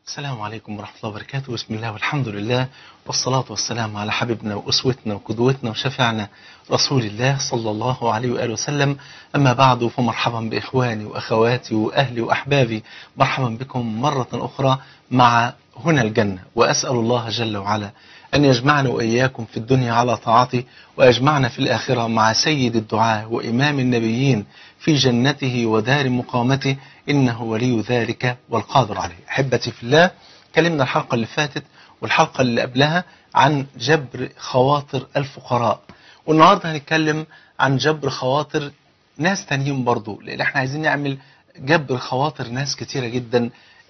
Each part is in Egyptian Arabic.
السلام عليكم ورحمة الله وبركاته بسم الله والحمد لله والصلاة والسلام على حبيبنا وأسوتنا وقدوتنا وشفيعنا رسول الله صلى الله عليه وآله وسلم أما بعد فمرحبا بإخواني وأخواتي وأهلي وأحبابي مرحبا بكم مرة أخرى مع هنا الجنة وأسأل الله جل وعلا أن يجمعنا وإياكم في الدنيا على طاعته ويجمعنا في الآخرة مع سيد الدعاء وإمام النبيين في جنته ودار مقامته إنه ولي ذلك والقادر عليه أحبتي في الله كلمنا الحلقة اللي فاتت والحلقة اللي قبلها عن جبر خواطر الفقراء والنهاردة هنتكلم عن جبر خواطر ناس تانيين برضو لأن احنا عايزين نعمل جبر خواطر ناس كتيرة جدا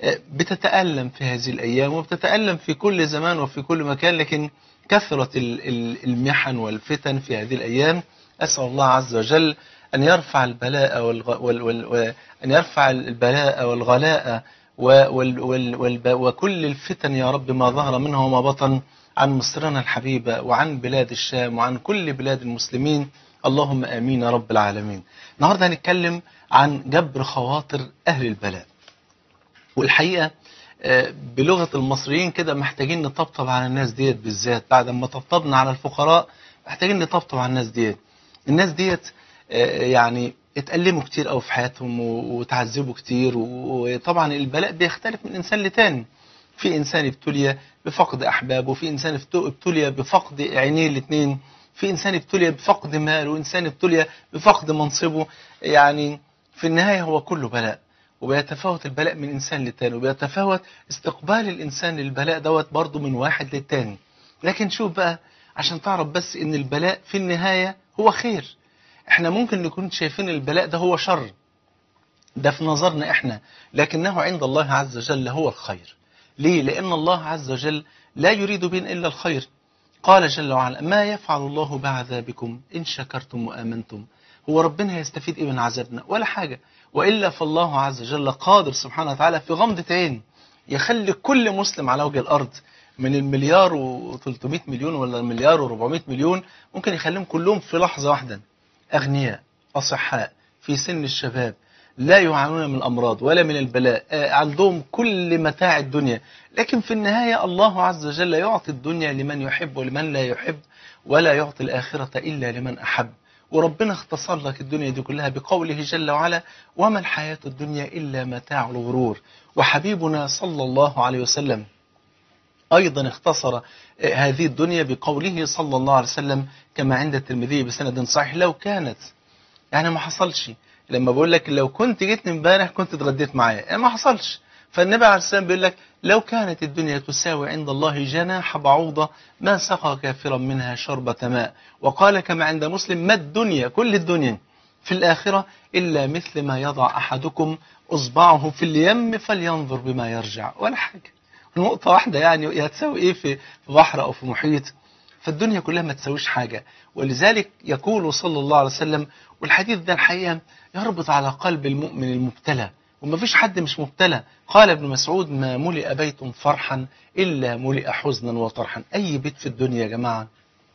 بتتألم في هذه الأيام وبتتألم في كل زمان وفي كل مكان لكن كثرة المحن والفتن في هذه الأيام أسأل الله عز وجل أن يرفع البلاء والغ... وال... وال... أن يرفع البلاء والغلاء وال... وال... وال... وكل الفتن يا رب ما ظهر منها وما بطن عن مصرنا الحبيبة وعن بلاد الشام وعن كل بلاد المسلمين اللهم آمين يا رب العالمين النهاردة هنتكلم عن جبر خواطر أهل البلاء والحقيقة بلغة المصريين كده محتاجين نطبطب على الناس ديت بالذات بعد ما طبطبنا على الفقراء محتاجين نطبطب على الناس ديت الناس ديت يعني اتألموا كتير قوي في حياتهم وتعذبوا كتير وطبعا البلاء بيختلف من إنسان لتاني في إنسان ابتلي بفقد أحبابه في إنسان ابتلي بفقد عينيه الاثنين في إنسان ابتلي بفقد ماله وإنسان ابتلي بفقد منصبه يعني في النهاية هو كله بلاء وبيتفاوت البلاء من إنسان للتاني وبيتفاوت استقبال الإنسان للبلاء دوت برضه من واحد للتاني لكن شوف بقى عشان تعرف بس إن البلاء في النهاية هو خير احنا ممكن نكون شايفين البلاء ده هو شر ده في نظرنا احنا لكنه عند الله عز وجل هو الخير ليه لأن الله عز وجل لا يريد بنا إلا الخير قال جل وعلا ما يفعل الله بعذابكم إن شكرتم وآمنتم هو ربنا هيستفيد إيه من عذابنا ولا حاجة وإلا فالله عز وجل قادر سبحانه وتعالى في غمضة عين يخلي كل مسلم على وجه الأرض من المليار و300 مليون ولا المليار و400 مليون ممكن يخليهم كلهم في لحظة واحدة أغنياء أصحاء في سن الشباب لا يعانون من الأمراض ولا من البلاء عندهم كل متاع الدنيا لكن في النهاية الله عز وجل يعطي الدنيا لمن يحب ولمن لا يحب ولا يعطي الآخرة إلا لمن أحب وربنا اختصر لك الدنيا دي كلها بقوله جل وعلا وما الحياة الدنيا إلا متاع الغرور وحبيبنا صلى الله عليه وسلم أيضا اختصر هذه الدنيا بقوله صلى الله عليه وسلم كما عند الترمذي بسند صحيح لو كانت يعني ما حصلش لما بقول لك لو كنت جيت امبارح كنت اتغديت معايا يعني ما حصلش فالنبي عليه السلام بيقول لك لو كانت الدنيا تساوي عند الله جناح بعوضة ما سقى كافرا منها شربة ماء وقال كما عند مسلم ما الدنيا كل الدنيا في الآخرة إلا مثل ما يضع أحدكم أصبعه في اليم فلينظر بما يرجع ولا حاجة نقطة واحدة يعني هتساوي إيه في بحر أو في محيط فالدنيا كلها ما تساويش حاجة ولذلك يقول صلى الله عليه وسلم والحديث ده الحقيقة يربط على قلب المؤمن المبتلى وما فيش حد مش مبتلى قال ابن مسعود ما ملئ بيت فرحا إلا ملئ حزنا وطرحا أي بيت في الدنيا يا جماعة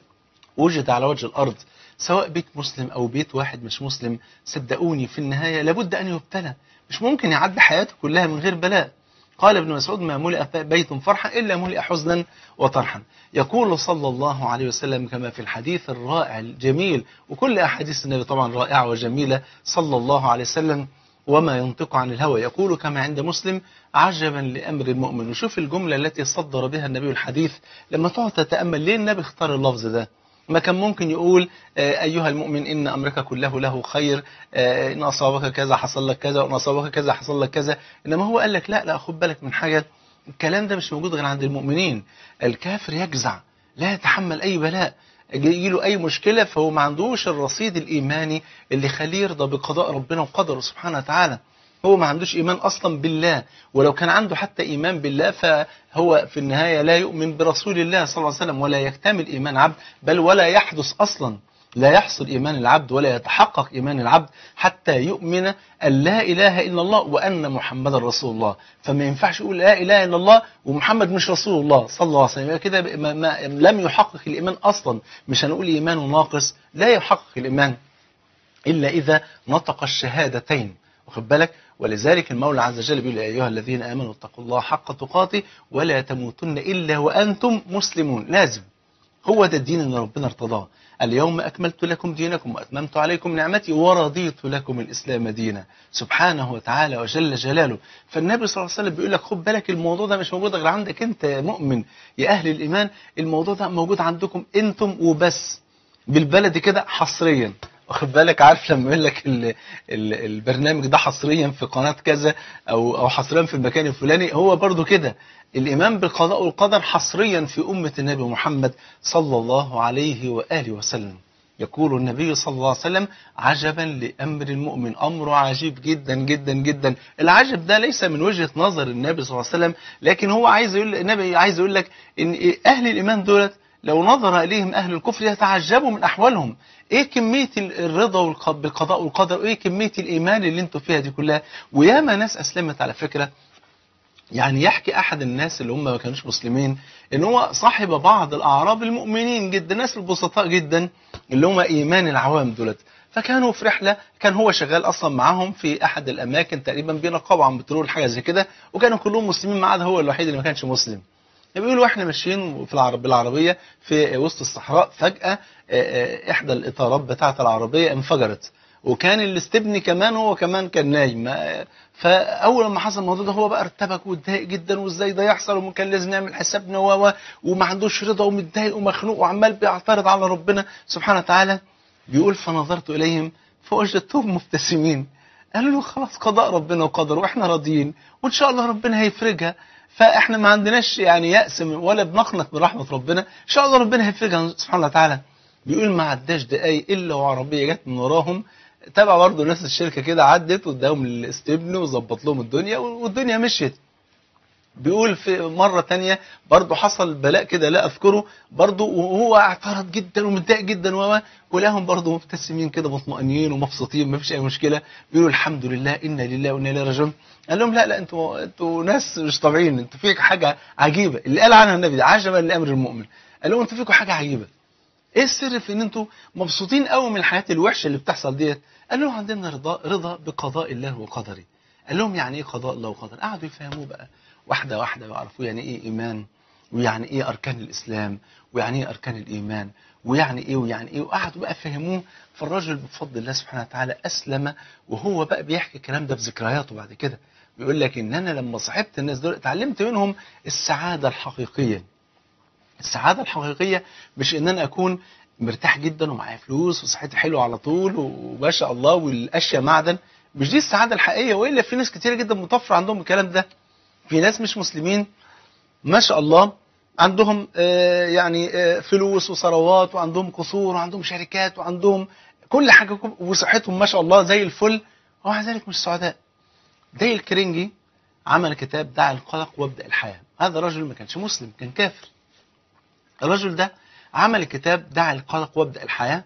وجد على وجه الأرض سواء بيت مسلم أو بيت واحد مش مسلم صدقوني في النهاية لابد أن يبتلى مش ممكن يعدي حياته كلها من غير بلاء قال ابن مسعود ما ملئ بيت فرحا إلا ملئ حزنا وطرحا يقول صلى الله عليه وسلم كما في الحديث الرائع الجميل وكل أحاديث النبي طبعا رائعة وجميلة صلى الله عليه وسلم وما ينطق عن الهوى يقول كما عند مسلم عجبا لأمر المؤمن وشوف الجملة التي صدر بها النبي الحديث لما تقعد تتأمل ليه النبي اختار اللفظ ده ما كان ممكن يقول أيها المؤمن إن أمرك كله له خير إن أصابك كذا حصل لك كذا وإن أصابك كذا حصل لك كذا إنما هو قال لك لا لا خد بالك من حاجة الكلام ده مش موجود غير عند المؤمنين الكافر يجزع لا يتحمل أي بلاء يجي له أي مشكلة فهو ما عندوش الرصيد الإيماني اللي يخليه يرضى بقضاء ربنا وقدره سبحانه وتعالى هو ما عندوش إيمان أصلا بالله ولو كان عنده حتى إيمان بالله فهو في النهاية لا يؤمن برسول الله صلى الله عليه وسلم ولا يكتمل إيمان عبد بل ولا يحدث أصلا لا يحصل إيمان العبد ولا يتحقق إيمان العبد حتى يؤمن أن لا إله إلا الله وأن محمد رسول الله فما ينفعش يقول لا إله إلا الله ومحمد مش رسول الله صلى الله عليه وسلم كده ما ما لم يحقق الإيمان أصلا مش هنقول إيمان ناقص لا يحقق الإيمان إلا إذا نطق الشهادتين واخد بالك ولذلك المولى عز وجل بيقول يا ايها الذين امنوا اتقوا الله حق تقاته ولا تموتن الا وانتم مسلمون لازم هو ده الدين اللي ربنا ارتضاه اليوم أكملت لكم دينكم وأتممت عليكم نعمتي ورضيت لكم الإسلام دينا سبحانه وتعالى وجل جلاله فالنبي صلى الله عليه وسلم بيقول لك خد بالك الموضوع ده مش موجود غير عندك أنت يا مؤمن يا أهل الإيمان الموضوع ده موجود عندكم أنتم وبس بالبلد كده حصريا واخد بالك عارف لما يقول لك ال ال البرنامج ده حصريا في قناة كذا او او حصريا في المكان الفلاني هو برضو كده الايمان بالقضاء والقدر حصريا في امة النبي محمد صلى الله عليه واله وسلم يقول النبي صلى الله عليه وسلم عجبا لامر المؤمن امر عجيب جدا جدا جدا العجب ده ليس من وجهة نظر النبي صلى الله عليه وسلم لكن هو عايز يقول النبي عايز يقول لك ان اهل الايمان دولت لو نظر إليهم أهل الكفر يتعجبوا من أحوالهم إيه كمية الرضا بالقضاء والقدر وإيه كمية الإيمان اللي انتوا فيها دي كلها وياما ناس أسلمت على فكرة يعني يحكي أحد الناس اللي هم ما كانوش مسلمين إن هو صاحب بعض الأعراب المؤمنين جدا ناس البسطاء جدا اللي هم إيمان العوام دولت فكانوا في رحلة كان هو شغال أصلا معاهم في أحد الأماكن تقريبا بينقبوا عن بترول حاجة زي كده وكانوا كلهم مسلمين ما عدا هو الوحيد اللي ما كانش مسلم بيقولوا احنا ماشيين في العرب بالعربية في وسط الصحراء فجأة احدى الاطارات بتاعة العربية انفجرت وكان الاستبني كمان هو كمان كان نايم فاول ما حصل الموضوع ده هو بقى ارتبك واتضايق جدا وازاي ده يحصل وكان لازم نعمل حسابنا و وما عندوش رضا ومتضايق ومخنوق وعمال بيعترض على ربنا سبحانه وتعالى بيقول فنظرت اليهم فوجدتهم مبتسمين قالوا له خلاص قضاء ربنا وقدره واحنا راضيين وان شاء الله ربنا هيفرجها فاحنا ما عندناش يعني يأس ولا بنقنط من رحمة ربنا ان شاء الله ربنا هيفرجها سبحانه وتعالى بيقول ما عداش دقايق الا وعربيه جت من وراهم تابع برضه ناس الشركه كده عدت واداهم الاستبن وظبط لهم الدنيا والدنيا مشيت بيقول في مرة تانية برضه حصل بلاء كده لا أذكره برضه وهو اعترض جدا ومتضايق جدا و ولاهم برضه مبتسمين كده مطمئنين ومبسوطين ما فيش أي مشكلة بيقولوا الحمد لله إنا لله وإنا إليه راجعون قال لهم لا لا أنتوا أنتوا ناس مش طبيعيين أنتوا فيك حاجة عجيبة اللي قال عنها النبي ده عجبا لأمر المؤمن قال لهم أنتوا فيكم حاجة عجيبة إيه السر في إن أنتوا مبسوطين قوي من الحياة الوحشة اللي بتحصل ديت قال لهم عندنا رضا رضا بقضاء الله وقدره قال لهم يعني إيه قضاء الله وقدره قعدوا يفهموه بقى واحدة واحدة ويعرفوا يعني ايه ايمان ويعني ايه اركان الاسلام ويعني ايه اركان الايمان ويعني ايه ويعني ايه وقعدوا بقى فهموه فالراجل بفضل الله سبحانه وتعالى اسلم وهو بقى بيحكي الكلام ده في ذكرياته بعد كده بيقول لك ان انا لما صاحبت الناس دول اتعلمت منهم السعادة الحقيقية السعادة الحقيقية مش ان انا اكون مرتاح جدا ومعايا فلوس وصحتي حلوه على طول وما شاء الله والاشياء معدن مش دي السعادة الحقيقية والا في ناس كتير جدا مطفرة عندهم الكلام ده في ناس مش مسلمين ما شاء الله عندهم آه يعني آه فلوس وثروات وعندهم قصور وعندهم شركات وعندهم كل حاجة وصحتهم ما شاء الله زي الفل ومع ذلك مش سعداء داي الكرنجي عمل كتاب دع القلق وابدأ الحياة هذا رجل ما كانش مسلم كان كافر الرجل ده عمل كتاب دع القلق وابدأ الحياة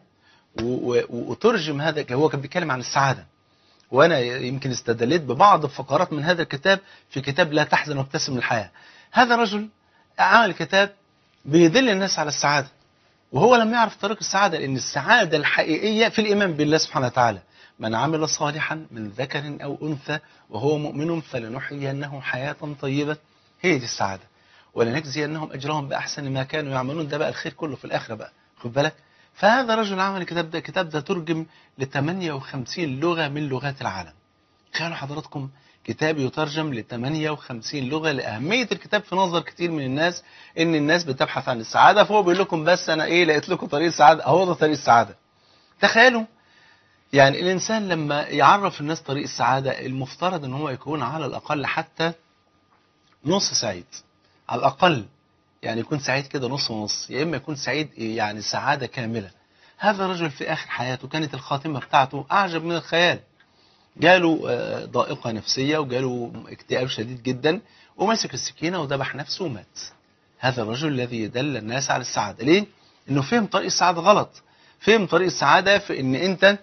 وترجم هذا هو كان بيتكلم عن السعادة وأنا يمكن استدليت ببعض الفقرات من هذا الكتاب في كتاب لا تحزن وابتسم الحياة هذا رجل عمل كتاب بيدل الناس على السعادة وهو لم يعرف طريق السعادة لأن السعادة الحقيقية في الإيمان بالله سبحانه وتعالى من عمل صالحا من ذكر أو أنثى وهو مؤمن فلنحيينه حياة طيبة هي دي السعادة ولنجزينهم أجرهم بأحسن ما كانوا يعملون ده بقى الخير كله في الآخرة بقى خد بالك فهذا رجل عمل الكتاب ده الكتاب ده ترجم ل 58 لغة من لغات العالم تخيلوا حضراتكم كتاب يترجم ل 58 لغة لأهمية الكتاب في نظر كتير من الناس إن الناس بتبحث عن السعادة فهو بيقول لكم بس أنا إيه لقيت لكم طريق السعادة أهو ده طريق السعادة تخيلوا يعني الإنسان لما يعرف الناس طريق السعادة المفترض إن هو يكون على الأقل حتى نص سعيد على الأقل يعني يكون سعيد كده نص ونص يا إما يكون سعيد يعني سعادة كاملة هذا الرجل في آخر حياته كانت الخاتمة بتاعته أعجب من الخيال جاله ضائقة نفسية وجاله اكتئاب شديد جدا ومسك السكينة وذبح نفسه ومات هذا الرجل الذي دل الناس على السعادة ليه؟ انه فهم طريق السعادة غلط فهم طريق السعادة في ان انت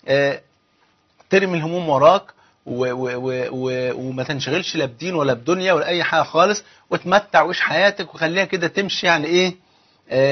ترمي الهموم وراك و و و و وما تنشغلش لا بدين ولا بدنيا ولا اي حاجة خالص وتمتع وعيش حياتك وخليها كده تمشي يعني ايه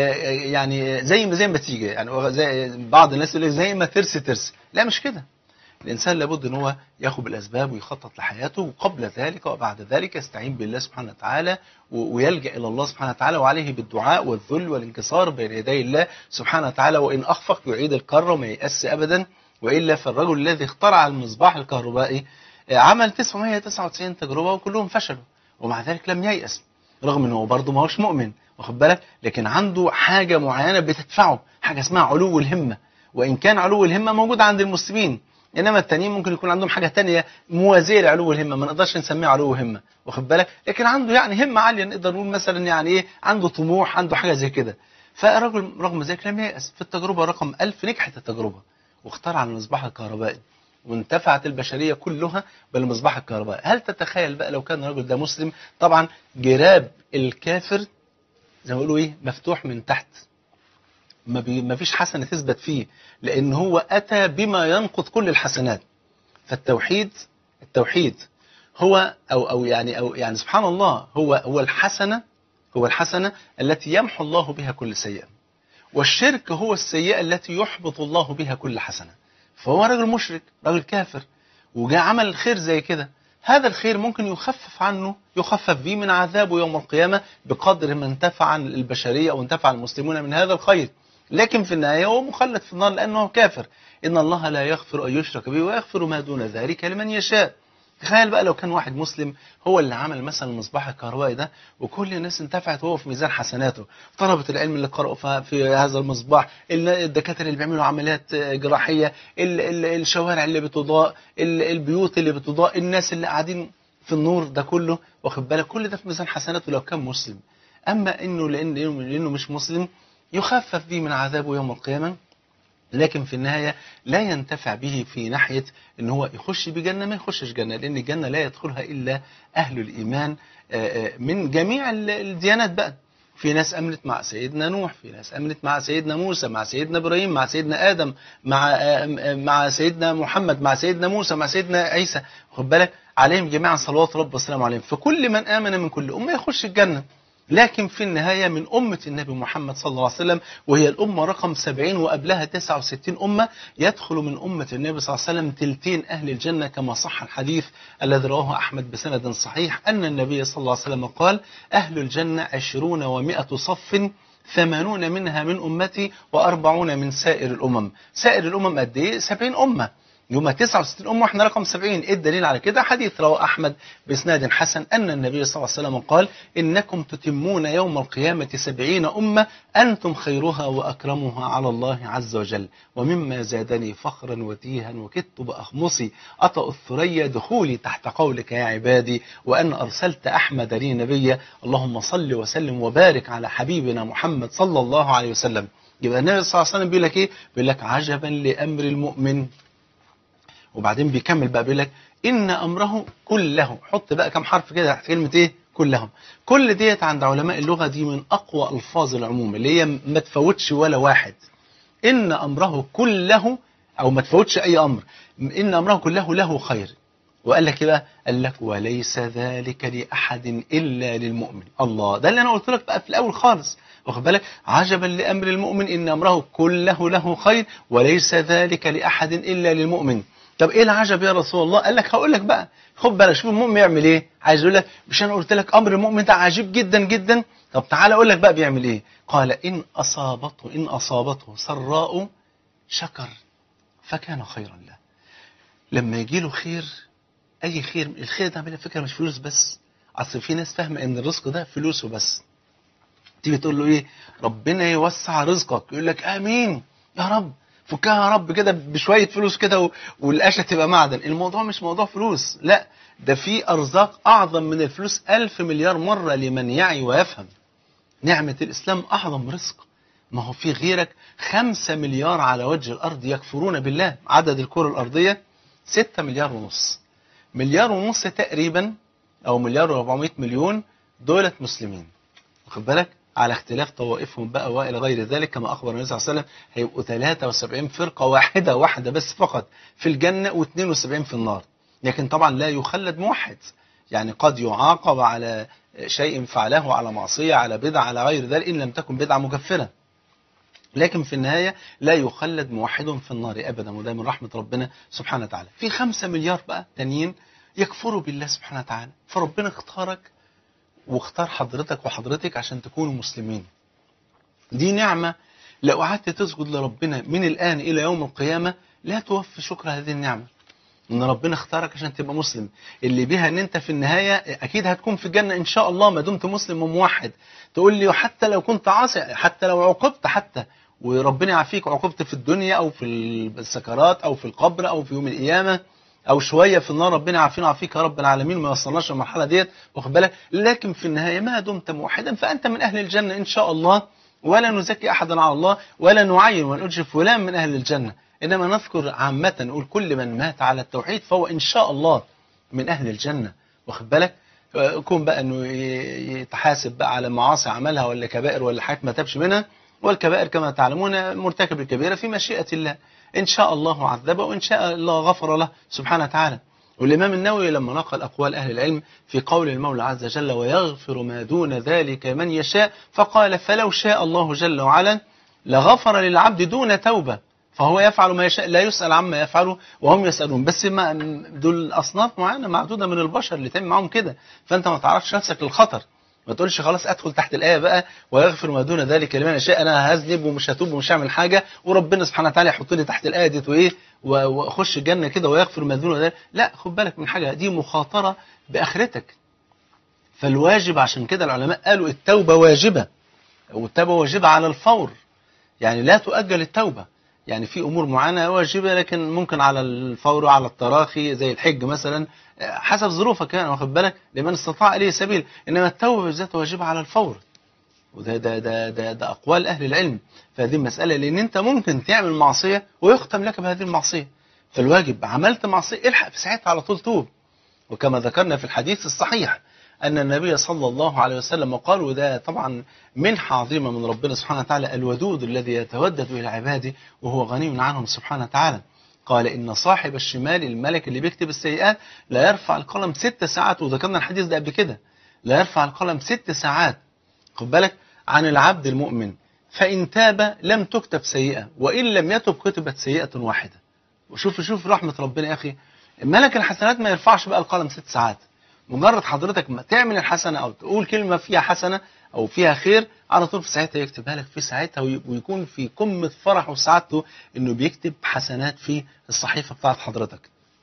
يعني زي ما زي ما تيجي يعني زي بعض الناس يقول لك زي ما ترسي ترسي لا مش كده الإنسان لابد أن هو ياخد بالأسباب ويخطط لحياته وقبل ذلك وبعد ذلك يستعين بالله سبحانه وتعالى و- ويلجأ إلى الله سبحانه وتعالى وعليه بالدعاء والذل والانكسار بين يدي الله سبحانه وتعالى وإن أخفق يعيد الكرة وما ييأس أبدا وإلا فالرجل الذي اخترع المصباح الكهربائي آه، عمل 999 تجربة وكلهم فشلوا ومع ذلك لم ييأس رغم انه برضه ما هوش مؤمن واخد بالك لكن عنده حاجه معينه بتدفعه حاجه اسمها علو الهمه وان كان علو الهمه موجود عند المسلمين انما التانيين ممكن يكون عندهم حاجه تانية موازيه لعلو الهمه ما نقدرش نسميه علو همه واخد بالك لكن عنده يعني همه عاليه نقدر نقول مثلا يعني ايه عنده طموح عنده حاجه زي كده فالرجل رغم ذلك لم ييأس في التجربه رقم 1000 نجحت التجربه واخترع المصباح الكهربائي وانتفعت البشريه كلها بالمصباح الكهربائي هل تتخيل بقى لو كان الرجل ده مسلم طبعا جراب الكافر زي ما بيقولوا ايه مفتوح من تحت ما, بي ما فيش حسنه تثبت فيه لان هو اتى بما ينقض كل الحسنات فالتوحيد التوحيد هو او او يعني او يعني سبحان الله هو هو الحسنه هو الحسنه التي يمحو الله بها كل سيئه والشرك هو السيئه التي يحبط الله بها كل حسنه فهو رجل مشرك رجل كافر وجاء عمل خير زي كده هذا الخير ممكن يخفف عنه يخفف به من عذابه يوم القيامة بقدر ما انتفع البشرية أو انتفع المسلمون من هذا الخير لكن في النهاية هو مخلد في النار لأنه كافر إن الله لا يغفر أن يشرك به ويغفر ما دون ذلك لمن يشاء تخيل بقى لو كان واحد مسلم هو اللي عمل مثلا المصباح الكهربائي ده وكل الناس انتفعت وهو في ميزان حسناته طلبة العلم اللي قرأوا ف- في هذا المصباح ال- الدكاترة اللي بيعملوا عمليات آه، جراحية ال- ال- الشوارع اللي بتضاء ال- البيوت اللي بتضاء الناس اللي قاعدين في النور ده كله واخد بالك كل ده في ميزان حسناته لو كان مسلم أما إنه لأن لأنه مش مسلم يخفف به من عذابه يوم القيامة لكن في النهاية لا ينتفع به في ناحية ان هو يخش بجنة ما يخشش جنة لان الجنة لا يدخلها الا اهل الايمان آه، آه، من جميع ال- الديانات بقى في ناس امنت مع سيدنا نوح في ناس امنت مع سيدنا موسى مع سيدنا ابراهيم مع سيدنا ادم مع آه، آه، مع سيدنا محمد مع سيدنا موسى مع سيدنا عيسى خد بالك عليهم جميعا صلوات رب والسلام عليهم فكل من امن من كل امه يخش الجنه لكن في النهاية من أمة النبي محمد صلى الله عليه وسلم وهي الأمة رقم 70 وقبلها 69 أمة يدخل من أمة النبي صلى الله عليه وسلم تلتين أهل الجنة كما صح الحديث الذي رواه أحمد بسند صحيح أن النبي صلى الله عليه وسلم قال أهل الجنة عشرون ومائة صف ثمانون منها من أمتي وأربعون من سائر الأمم سائر الأمم قد إيه؟ 70 أمة يوم 69 أمة واحنا رقم 70 ايه الدليل على كده حديث رواه أحمد بإسناد حسن أن النبي صلى الله عليه وسلم قال إنكم تتمون يوم القيامة سبعين أمة أنتم خيرها وأكرمها على الله عز وجل ومما زادني فخرا وتيها وكدت بأخمصي أطأ الثريا دخولي تحت قولك يا عبادي وأن أرسلت أحمد لي نبيا اللهم صل وسلم وبارك على حبيبنا محمد صلى الله عليه وسلم يبقى النبي صلى الله عليه وسلم بيقول لك ايه بيقول لك عجبا لأمر المؤمن وبعدين بيكمل بقى بيقول لك ان امره كله حط بقى كم حرف كده تحت كلمه ايه كلهم كل ديت عند علماء اللغه دي من اقوى الفاظ العموم اللي هي ما تفوتش ولا واحد ان امره كله او ما تفوتش اي امر ان امره كله له خير وقال لك ايه بقى قال لك وليس ذلك لاحد الا للمؤمن الله ده اللي انا قلت لك بقى في الاول خالص واخد بالك عجبا لامر المؤمن ان امره كله له خير وليس ذلك لاحد الا للمؤمن طب ايه العجب يا رسول الله قال لك هقول لك بقى خد بالك شوف المؤمن يعمل ايه عايز يقول لك مش انا قلت لك امر المؤمن ده عجيب جدا جدا طب تعالى اقول لك بقى بيعمل ايه قال ان اصابته ان اصابته سراء شكر فكان خيرا له لما يجي له خير اي خير الخير ده على فكره مش فلوس بس اصل في ناس فاهمه ان الرزق ده فلوس وبس تيجي تقول له ايه ربنا يوسع رزقك يقول لك امين يا رب فكها يا رب كده بشويه فلوس كده و- والقشه تبقى معدن الموضوع مش موضوع فلوس لا ده في ارزاق اعظم من الفلوس ألف مليار مره لمن يعي ويفهم نعمه الاسلام اعظم رزق ما هو في غيرك خمسة مليار على وجه الأرض يكفرون بالله عدد الكرة الأرضية ستة مليار ونص مليار ونص تقريبا أو مليار و400 مليون دولة مسلمين واخد بالك على اختلاف طوائفهم بقى والى غير ذلك كما اخبر النبي صلى الله عليه وسلم هيبقوا 73 فرقه واحده واحده بس فقط في الجنه و72 في النار لكن طبعا لا يخلد موحد يعني قد يعاقب على شيء فعله على معصيه على بدعه على غير ذلك ان لم تكن بدعه مكفره لكن في النهاية لا يخلد موحد في النار أبدا وده من رحمة ربنا سبحانه وتعالى في خمسة مليار بقى تانيين يكفروا بالله سبحانه وتعالى فربنا اختارك واختار حضرتك وحضرتك عشان تكونوا مسلمين دي نعمة لو قعدت تسجد لربنا من الآن إلى يوم القيامة لا توفي شكر هذه النعمة ان ربنا اختارك عشان تبقى مسلم اللي بيها ان انت في النهاية اكيد هتكون في الجنة ان شاء الله ما دمت مسلم وموحد تقول لي حتى لو كنت عاصي حتى لو عوقبت حتى وربنا يعافيك عوقبت في الدنيا او في السكرات او في القبر او في يوم القيامة او شوية في النار ربنا يعافينا ويعافيك يا رب العالمين ما يوصلناش للمرحلة ديت واخد بالك لكن في النهاية ما دمت موحدا فانت من اهل الجنة ان شاء الله ولا نزكي احدا على الله ولا نعين ونقولش فلان من اهل الجنة إنما نذكر عامة نقول كل من مات على التوحيد فهو إن شاء الله من أهل الجنة واخد بالك يكون بقى أنه يتحاسب بقى على معاصي عملها ولا كبائر ولا حاجات ما تبش منها والكبائر كما تعلمون مرتكب الكبيرة في مشيئة الله إن شاء الله عذبه وإن شاء الله غفر له سبحانه وتعالى والإمام النووي لما نقل أقوال أهل العلم في قول المولى عز وجل ويغفر ما دون ذلك من يشاء فقال فلو شاء الله جل وعلا لغفر للعبد دون توبة فهو يفعل ما يشاء لا يسأل عما يفعله وهم يسألون بس ما دول أصناف معينة معدودة من البشر اللي تعمل معاهم كده فأنت ما تعرفش نفسك للخطر ما تقولش خلاص ادخل تحت الآية بقى ويغفر ما دون ذلك لمن يشاء أنا هذنب ومش هتوب ومش هعمل حاجة وربنا سبحانه وتعالى يحط لي تحت الآية ديت وإيه وأخش الجنة كده ويغفر ما دون ذلك لا خد بالك من حاجة دي مخاطرة بآخرتك فالواجب عشان كده العلماء قالوا التوبة واجبة والتوبة واجبة على الفور يعني لا تؤجل التوبة يعني في امور معينه واجبه لكن ممكن على الفور وعلى التراخي زي الحج مثلا حسب ظروفك يعني واخد بالك لمن استطاع اليه سبيل انما التوبه بالذات واجبه على الفور وده ده ده ده, ده اقوال اهل العلم فهذه المساله لان انت ممكن تعمل معصيه ويختم لك بهذه المعصيه فالواجب عملت معصيه الحق في ساعتها على طول توب وكما ذكرنا في الحديث الصحيح أن النبي صلى الله عليه وسلم قال وده طبعا منحة عظيمة من ربنا سبحانه وتعالى الودود الذي يتودد إلى عباده وهو غني عنهم سبحانه وتعالى قال إن صاحب الشمال الملك اللي بيكتب السيئات لا يرفع القلم ست ساعات وذكرنا الحديث ده قبل كده لا يرفع القلم ست ساعات خد بالك عن العبد المؤمن فإن تاب لم تكتب سيئة وإن لم يتب كتبت سيئة واحدة وشوف شوف رحمة ربنا يا أخي ملك الحسنات ما يرفعش بقى القلم ست ساعات مجرد حضرتك ما تعمل الحسنة أو تقول كلمة فيها حسنة أو فيها خير على طول في ساعتها يكتبها لك في ساعتها ويكون في قمة فرح وسعادته إنه بيكتب حسنات في الصحيفة بتاعت حضرتك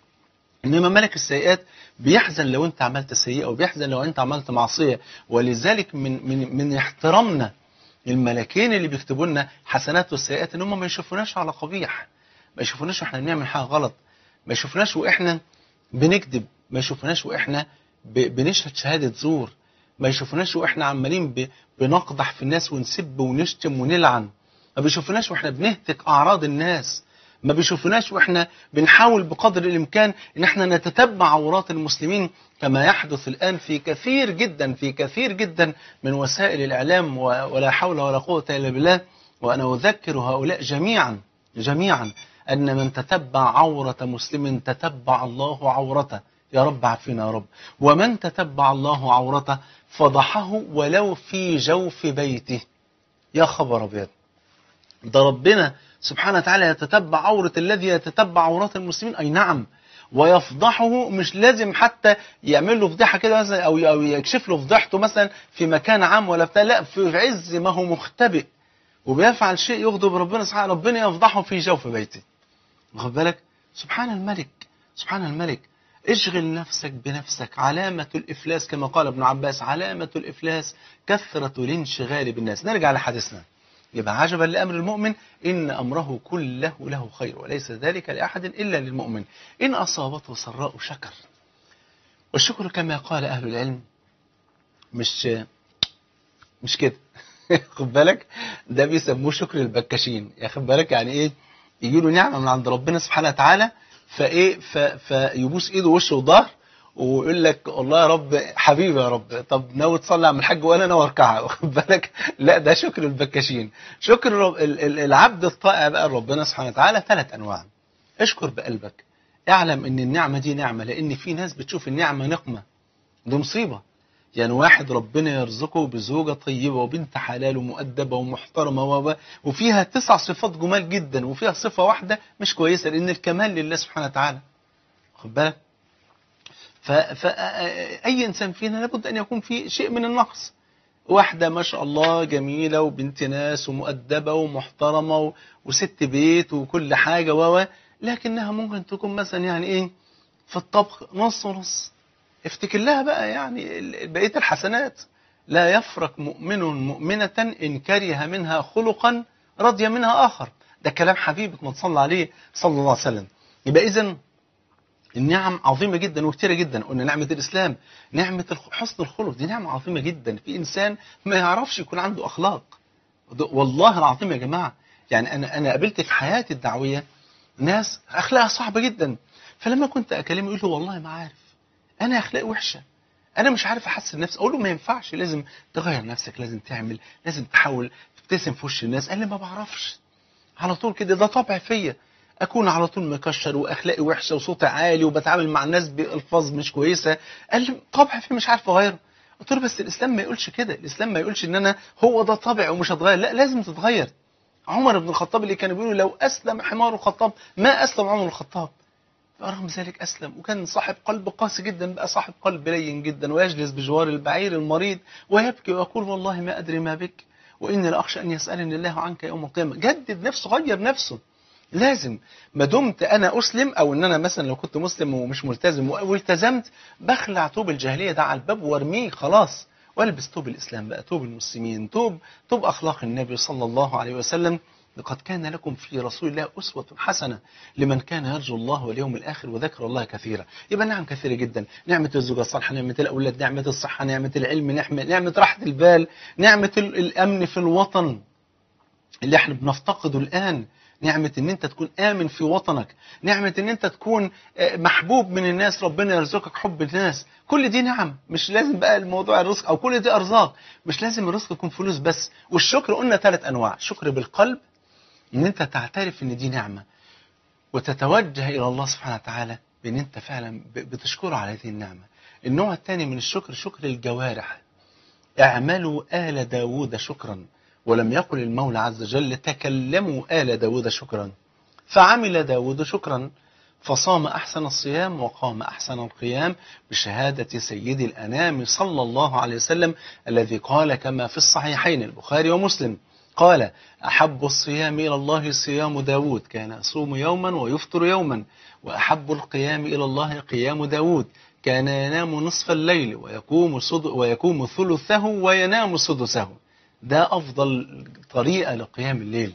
إنما ملك السيئات بيحزن لو أنت عملت سيئة وبيحزن لو أنت عملت معصية ولذلك من من من احترامنا الملكين اللي بيكتبوا لنا حسنات والسيئات إن هم ما يشوفوناش على قبيح ما يشوفوناش وإحنا بنعمل حاجة غلط ما يشوفوناش وإحنا بنكذب ما يشوفوناش وإحنا بنشهد شهادة زور ما يشوفوناش واحنا عمالين بنقدح في الناس ونسب ونشتم ونلعن ما بيشوفوناش واحنا بنهتك اعراض الناس ما بيشوفوناش واحنا بنحاول بقدر الامكان ان احنا نتتبع عورات المسلمين كما يحدث الان في كثير جدا في كثير جدا من وسائل الاعلام ولا حول ولا قوه الا بالله وانا اذكر هؤلاء جميعا جميعا ان من تتبع عوره مسلم تتبع الله عورته يا رب عافينا يا رب ومن تتبع الله عورته فضحه ولو في جوف بيته يا خبر ابيض ده ربنا سبحانه وتعالى يتتبع عورة الذي يتتبع عورات المسلمين أي نعم ويفضحه مش لازم حتى يعمل له فضيحة كده مثلا أو أو يكشف له فضيحته مثلا في مكان عام ولا بتاع لا في عز ما هو مختبئ وبيفعل شيء يغضب ربنا سبحانه ربنا يفضحه في جوف بيته واخد بالك سبحان الملك سبحان الملك اشغل نفسك بنفسك علامة الإفلاس كما قال ابن عباس علامة الإفلاس كثرة الانشغال بالناس نرجع لحديثنا يبقى عجبا لأمر المؤمن إن أمره كله له خير وليس ذلك لأحد إلا للمؤمن إن أصابته سراء شكر والشكر كما قال أهل العلم مش مش كده خد بالك ده بيسموه شكر البكاشين يا خد بالك يعني ايه يجي له نعمه من عند ربنا سبحانه وتعالى فايه ف... فيبوس ايده ووشه وظهر ويقول لك والله يا رب حبيبي يا رب طب ناوي تصلي على الحاج وانا ناوي اركعها واخد بالك لا ده شكر البكاشين شكر رب... العبد الطائع بقى ربنا سبحانه وتعالى ثلاث انواع اشكر بقلبك اعلم ان النعمه دي نعمه لان في ناس بتشوف النعمه نقمه دي مصيبه يعني واحد ربنا يرزقه بزوجة طيبة وبنت حلال ومؤدبة ومحترمة و... وفيها تسع صفات جمال جدا وفيها صفة واحدة مش كويسة لأن الكمال لله سبحانه وتعالى خد بالك فأي إنسان فينا لابد أن يكون فيه شيء من النقص واحدة ما شاء الله جميلة وبنت ناس ومؤدبة ومحترمة و... وست بيت وكل حاجة و لكنها ممكن تكون مثلا يعني إيه في الطبخ نص ونص افتكر لها بقى يعني بقية الحسنات لا يفرق مؤمن مؤمنة إن كره منها خلقا رضي منها آخر ده كلام حبيبك ما تصلى عليه صلى الله عليه وسلم يبقى إذن النعم عظيمة جدا وكتيرة جدا قلنا نعمة الإسلام نعمة حسن الخلق دي نعمة عظيمة جدا في إنسان ما يعرفش يكون عنده أخلاق والله العظيم يا جماعة يعني أنا أنا قابلت في حياتي الدعوية ناس أخلاقها صعبة جدا فلما كنت أكلمه يقول له والله ما عارف أنا أخلاقي وحشة أنا مش عارف أحسن نفسي أقول له ما ينفعش لازم تغير نفسك لازم تعمل لازم تحاول تبتسم في وش الناس قال لي ما بعرفش على طول كده ده طبع فيا اكون على طول مكشر واخلاقي وحشه وصوتي عالي وبتعامل مع الناس بالفاظ مش كويسه قال لي طبع فيه مش عارف اغيره قلت له بس الاسلام ما يقولش كده الاسلام ما يقولش ان انا هو ده طبع ومش هتغير لا لازم تتغير عمر بن الخطاب اللي كان بيقول لو اسلم حمار الخطاب ما اسلم عمر الخطاب رغم ذلك اسلم وكان صاحب قلب قاسي جدا بقى صاحب قلب لين جدا ويجلس بجوار البعير المريض ويبكي ويقول والله ما ادري ما بك واني لاخشى ان يسالني الله عنك يوم القيامه جدد نفسه غير نفسه لازم ما دمت انا اسلم او ان انا مثلا لو كنت مسلم ومش ملتزم والتزمت بخلع توب الجاهليه ده على الباب وارميه خلاص والبس توب الاسلام بقى توب المسلمين توب توب اخلاق النبي صلى الله عليه وسلم لقد كان لكم في رسول الله أسوة حسنة لمن كان يرجو الله واليوم الآخر وذكر الله كثيرا يبقى نعم كثيرة جدا نعمة الزوجة الصالحة نعمة الأولاد نعمة الصحة نعمة العلم نعمة, نعمة راحة البال نعمة الأمن في الوطن اللي احنا بنفتقده الآن نعمة ان انت تكون امن في وطنك نعمة ان انت تكون محبوب من الناس ربنا يرزقك حب الناس كل دي نعم مش لازم بقى الموضوع الرزق او كل دي ارزاق مش لازم الرزق يكون فلوس بس والشكر قلنا ثلاث انواع شكر بالقلب ان انت تعترف ان دي نعمة وتتوجه الى الله سبحانه وتعالى بان انت فعلا بتشكره على هذه النعمة النوع الثاني من الشكر شكر الجوارح اعملوا آل داود شكرا ولم يقل المولى عز وجل تكلموا آل داود شكرا فعمل داود شكرا فصام أحسن الصيام وقام أحسن القيام بشهادة سيد الأنام صلى الله عليه وسلم الذي قال كما في الصحيحين البخاري ومسلم قال أحب الصيام إلى الله صيام داود كان يصوم يوما ويفطر يوما وأحب القيام إلى الله قيام داود كان ينام نصف الليل ويقوم, ويقوم ثلثه وينام سدسه ده أفضل طريقة لقيام الليل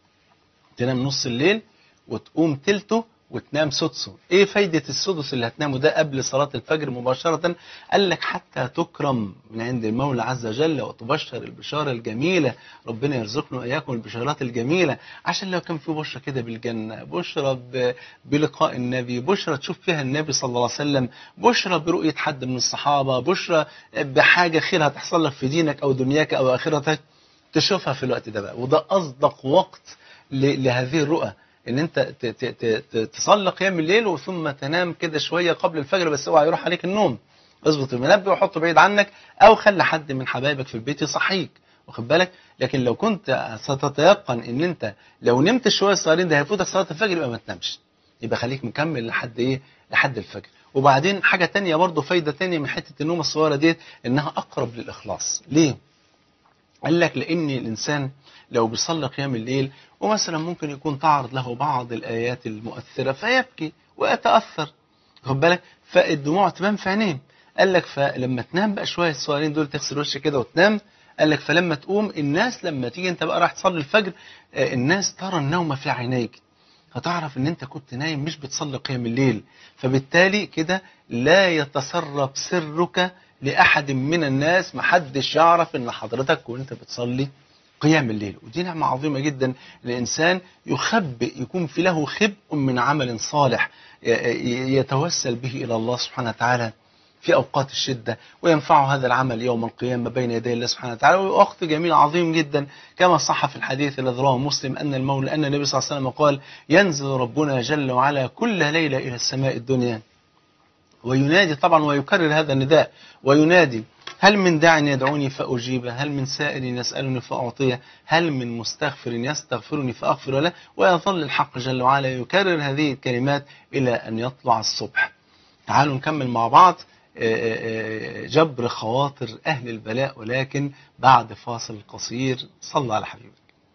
تنام نص الليل وتقوم تلته وتنام سدسه ايه فايدة السدس اللي هتنامه ده قبل صلاة الفجر مباشرة قال لك حتى تكرم من عند المولى عز وجل وتبشر البشارة الجميلة ربنا يرزقنا وإياكم البشارات الجميلة عشان لو كان في بشرة كده بالجنة بشرة بلقاء النبي بشرة تشوف فيها النبي صلى الله عليه وسلم بشرة برؤية حد من الصحابة بشرة بحاجة خير هتحصل لك في دينك أو دنياك أو آخرتك تشوفها في الوقت ده بقى وده أصدق وقت لهذه الرؤى ان انت تصلي قيام الليل ثم تنام كده شويه قبل الفجر بس اوعى يروح عليك النوم اظبط المنبه وحطه بعيد عنك او خلي حد من حبايبك في البيت يصحيك واخد بالك لكن لو كنت ستتيقن ان انت لو نمت شويه صغيرين ده هيفوتك صلاه الفجر يبقى ما تنامش يبقى خليك مكمل لحد ايه لحد الفجر وبعدين حاجه تانية برضه فايده تانية من حته النوم الصغيره ديت انها اقرب للاخلاص ليه قال لك لان الانسان لو بيصلي قيام الليل ومثلا ممكن يكون تعرض له بعض الآيات المؤثرة فيبكي ويتأثر خد بالك فالدموع تبان في عينيه قال لك فلما تنام بقى شوية الصغيرين دول تغسل وشك كده وتنام قال لك فلما تقوم الناس لما تيجي انت بقى راح تصلي الفجر الناس ترى النوم في عينيك هتعرف ان انت كنت نايم مش بتصلي قيام الليل فبالتالي كده لا يتسرب سرك لأحد من الناس محدش يعرف ان حضرتك كنت بتصلي قيام الليل ودي نعمة عظيمة جدا الإنسان يخبئ يكون في له خبء من عمل صالح يتوسل به إلى الله سبحانه وتعالى في أوقات الشدة وينفعه هذا العمل يوم القيامة بين يدي الله سبحانه وتعالى ووقت جميل عظيم جدا كما صح في الحديث الذي رواه مسلم أن المولى أن النبي صلى الله عليه وسلم قال ينزل ربنا جل وعلا كل ليلة إلى السماء الدنيا وينادي طبعا ويكرر هذا النداء وينادي هل من داع يدعوني فأجيبه هل من سائل يسألني فأعطيه هل من مستغفر يستغفرني فأغفر له ويظل الحق جل وعلا يكرر هذه الكلمات إلى أن يطلع الصبح تعالوا نكمل مع بعض جبر خواطر أهل البلاء ولكن بعد فاصل قصير صلى على حبيبك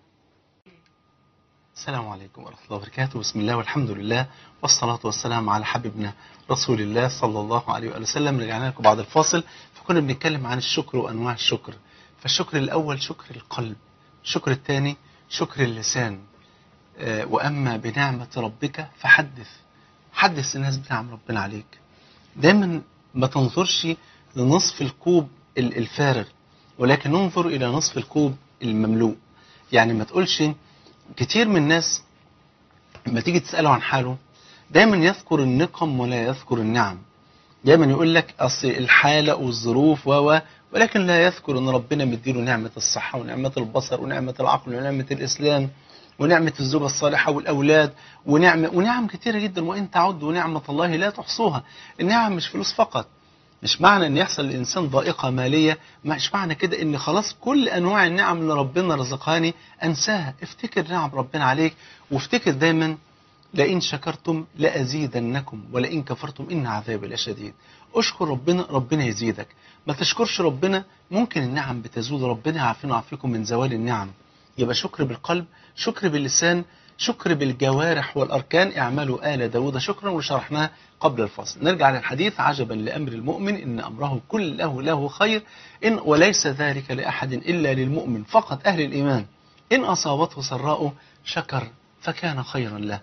السلام عليكم ورحمة الله وبركاته بسم الله والحمد لله والصلاة والسلام على حبيبنا رسول الله صلى الله عليه وآله وسلم رجعنا لكم بعد الفاصل فكنا بنتكلم عن الشكر وأنواع الشكر فالشكر الأول شكر القلب الشكر الثاني شكر اللسان وأما بنعمة ربك فحدث حدث الناس بنعم ربنا عليك دايما ما تنظرش لنصف الكوب الفارغ ولكن انظر إلى نصف الكوب المملوء يعني ما تقولش كتير من الناس لما تيجي تسأله عن حاله دايما يذكر النقم ولا يذكر النعم دايما يقول لك أصل الحالة والظروف و ولكن لا يذكر أن ربنا مديله نعمة الصحة ونعمة البصر ونعمة العقل ونعمة الإسلام ونعمة الزوجة الصالحة والأولاد ونعمة ونعم كتيرة جدا وإن تعدوا نعمة الله لا تحصوها النعم مش فلوس فقط مش معنى ان يحصل للانسان ضائقه ماليه مش معنى كده ان خلاص كل انواع النعم اللي ربنا رزقهاني انساها افتكر نعم ربنا عليك وافتكر دايما لئن شكرتم لازيدنكم ولئن كفرتم ان عذابي لشديد اشكر ربنا ربنا يزيدك ما تشكرش ربنا ممكن النعم بتزول ربنا يعافينا ويعافيكم من زوال النعم يبقى شكر بالقلب شكر باللسان شكر بالجوارح والأركان اعملوا آل داود شكرا وشرحناه قبل الفصل نرجع للحديث عجبا لأمر المؤمن إن أمره كله له خير إن وليس ذلك لأحد إلا للمؤمن فقط أهل الإيمان إن أصابته سراء شكر فكان خيرا له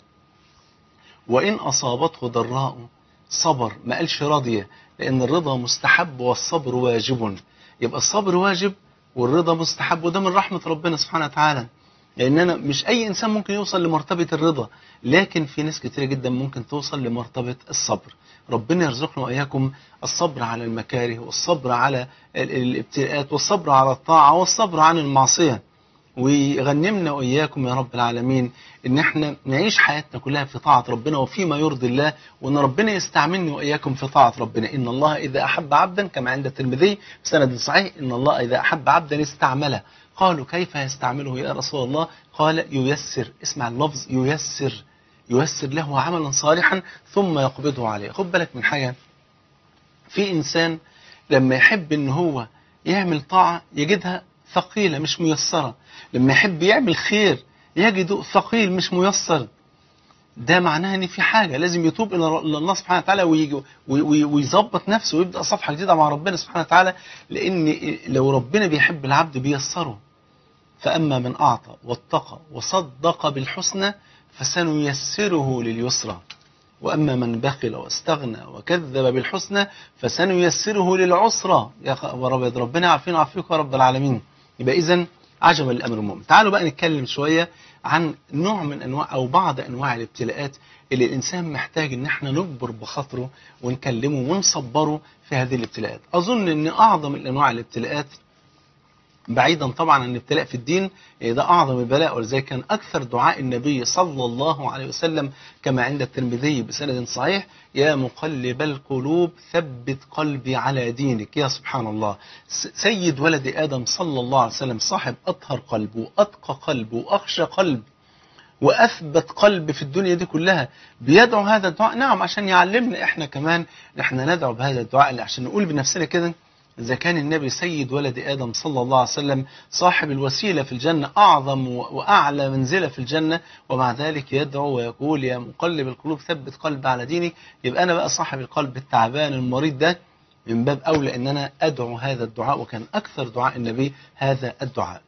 وإن أصابته ضراء صبر ما قالش راضية لأن الرضا مستحب والصبر واجب يبقى الصبر واجب والرضا مستحب وده من رحمة ربنا سبحانه وتعالى لان انا مش اي انسان ممكن يوصل لمرتبه الرضا لكن في ناس كتير جدا ممكن توصل لمرتبه الصبر ربنا يرزقنا واياكم الصبر على المكاره والصبر على الابتلاءات والصبر على الطاعه والصبر عن المعصيه ويغنمنا واياكم يا رب العالمين ان احنا نعيش حياتنا كلها في طاعه ربنا وفيما يرضي الله وان ربنا يستعملني واياكم في طاعه ربنا ان الله اذا احب عبدا كما عند الترمذي بسند صحيح ان الله اذا احب عبدا استعمله قالوا كيف يستعمله يا رسول الله قال ييسر اسمع اللفظ ييسر ييسر له عملا صالحا ثم يقبضه عليه خد بالك من حاجة في إنسان لما يحب إن هو يعمل طاعة يجدها ثقيلة مش ميسرة لما يحب يعمل خير يجده ثقيل مش ميسر ده معناه ان في حاجه لازم يتوب الى الله سبحانه وتعالى ويجي ويظبط نفسه ويبدا صفحه جديده مع ربنا سبحانه وتعالى لان لو ربنا بيحب العبد بيسره فاما من اعطى واتقى وصدق بالحسنى فسنيسره لليسرى واما من بخل واستغنى وكذب بالحسنى فسنيسره للعسرى يا رب ربنا يعافينا ويعافيك يا رب العالمين يبقى اذا عجبا لامر المؤمن تعالوا بقى نتكلم شويه عن نوع من انواع او بعض انواع الابتلاءات اللي الانسان محتاج ان احنا نجبر بخاطره ونكلمه ونصبره في هذه الابتلاءات اظن ان اعظم الانواع الابتلاءات بعيدا طبعا عن الابتلاء في الدين ده اعظم البلاء ولذلك كان اكثر دعاء النبي صلى الله عليه وسلم كما عند الترمذي بسند صحيح يا مقلب القلوب ثبت قلبي على دينك يا سبحان الله سيد ولد ادم صلى الله عليه وسلم صاحب اطهر قلب واتقى قلب واخشى قلب واثبت قلب في الدنيا دي كلها بيدعو هذا الدعاء نعم عشان يعلمنا احنا كمان احنا ندعو بهذا الدعاء عشان نقول بنفسنا كده إذا كان النبي سيد ولد آدم صلى الله عليه وسلم صاحب الوسيلة في الجنة أعظم وأعلى منزلة في الجنة ومع ذلك يدعو ويقول يا مقلب القلوب ثبت قلب على دينك يبقى أنا بقى صاحب القلب التعبان المريض ده من باب أولى أن أنا أدعو هذا الدعاء وكان أكثر دعاء النبي هذا الدعاء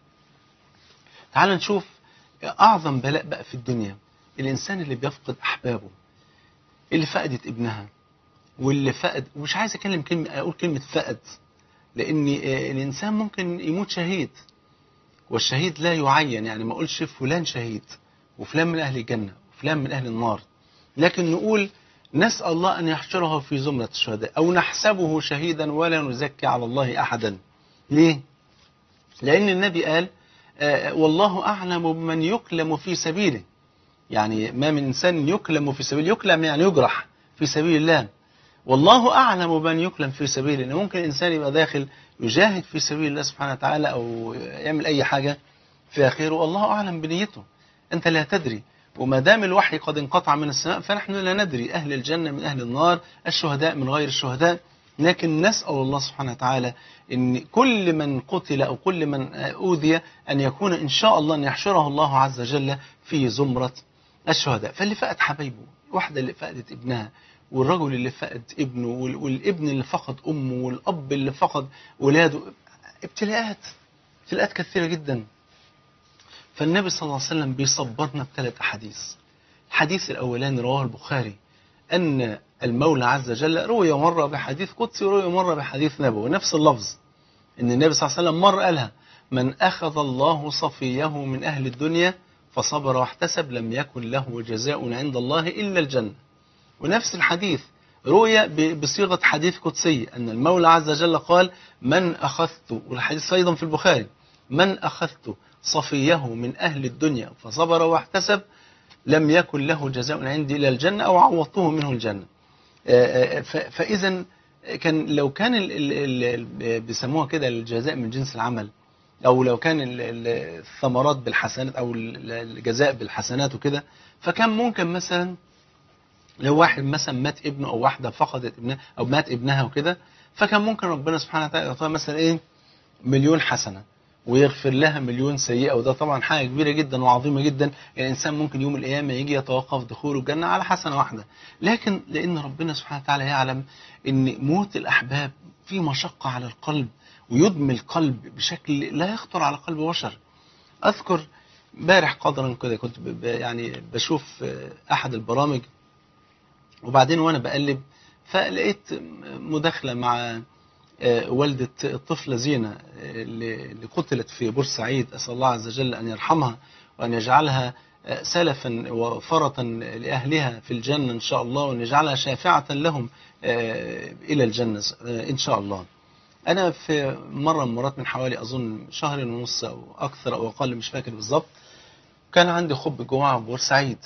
تعال نشوف أعظم بلاء بقى في الدنيا الإنسان اللي بيفقد أحبابه اللي فقدت ابنها واللي فقد ومش عايز أكلم كلمة أقول كلمة فقد لأن الإنسان ممكن يموت شهيد والشهيد لا يعين يعني ما أقولش فلان شهيد وفلان من أهل الجنة وفلان من أهل النار لكن نقول نسأل الله أن يحشره في زمرة الشهداء أو نحسبه شهيدا ولا نزكي على الله أحدا ليه؟ لأن النبي قال آه والله أعلم بمن يكلم في سبيله يعني ما من إنسان يكلم في سبيل يكلم يعني يجرح في سبيل الله والله أعلم بمن يكلم في سبيله إن ممكن الإنسان يبقى داخل يجاهد في سبيل الله سبحانه وتعالى أو يعمل أي حاجة فيها خير والله أعلم بنيته أنت لا تدري وما دام الوحي قد انقطع من السماء فنحن لا ندري أهل الجنة من أهل النار الشهداء من غير الشهداء لكن نسأل الله سبحانه وتعالى أن كل من قتل أو كل من أوذي أن يكون إن شاء الله أن يحشره الله عز وجل في زمرة الشهداء فاللي فقد حبايبه واحدة اللي فقدت ابنها والرجل اللي فقد ابنه وال- والابن اللي فقد أمه والأب اللي فقد ولاده ابتلاءات ابتلاءات كثيرة جدا فالنبي صلى الله عليه وسلم بيصبرنا بثلاث أحاديث الحديث الأولاني رواه البخاري أن المولى عز وجل روي مرة بحديث قدسي وروي مرة بحديث نبوي نفس اللفظ أن النبي صلى الله عليه وسلم مرة قالها من أخذ الله صفيه من أهل الدنيا فصبر واحتسب لم يكن له جزاء عند الله إلا الجنة ونفس الحديث روي ب- بصيغة حديث قدسي أن المولى عز وجل قال من أخذت والحديث أيضا في البخاري من أخذت صفيه من أهل الدنيا فصبر واحتسب لم يكن له جزاء عندي إلى الجنة أو عوضته منه الجنة آه، آه، ف- فإذا كان لو كان ال- ال- ال- بيسموها كده الجزاء من جنس العمل أو لو كان ال- ال- الثمرات بالحسنات أو ال- الجزاء بالحسنات وكده فكان ممكن مثلا لو واحد مثلا مات ابنه أو واحدة فقدت ابنها أو مات ابنها وكده فكان ممكن ربنا سبحانه وتعالى يعطيها مثلا إيه مليون حسنة ويغفر لها مليون سيئة وده طبعا حاجة كبيرة جدا وعظيمة جدا يعني الإنسان ممكن يوم القيامة يجي يتوقف دخوله الجنة على حسنة واحدة لكن لأن ربنا سبحانه وتعالى يعلم أن موت الأحباب في مشقة على القلب ويدمي القلب بشكل لا يخطر على قلب بشر أذكر امبارح قدرا كده كنت ب- ب- يعني بشوف آه، أحد البرامج وبعدين وأنا بقلب فلقيت مداخلة مع آه، والدة الطفلة زينة آه، اللي اللي قتلت في بورسعيد أسأل الله عز وجل أن يرحمها وأن يجعلها آه، سلفا وفرطا لأهلها في الجنة إن شاء الله وأن يجعلها شافعة لهم آه، إلى الجنة آه، إن شاء الله أنا في مرة من المرات من حوالي أظن شهر ونص أو أكثر أو أقل مش فاكر بالظبط كان عندي خب جمعة في بورسعيد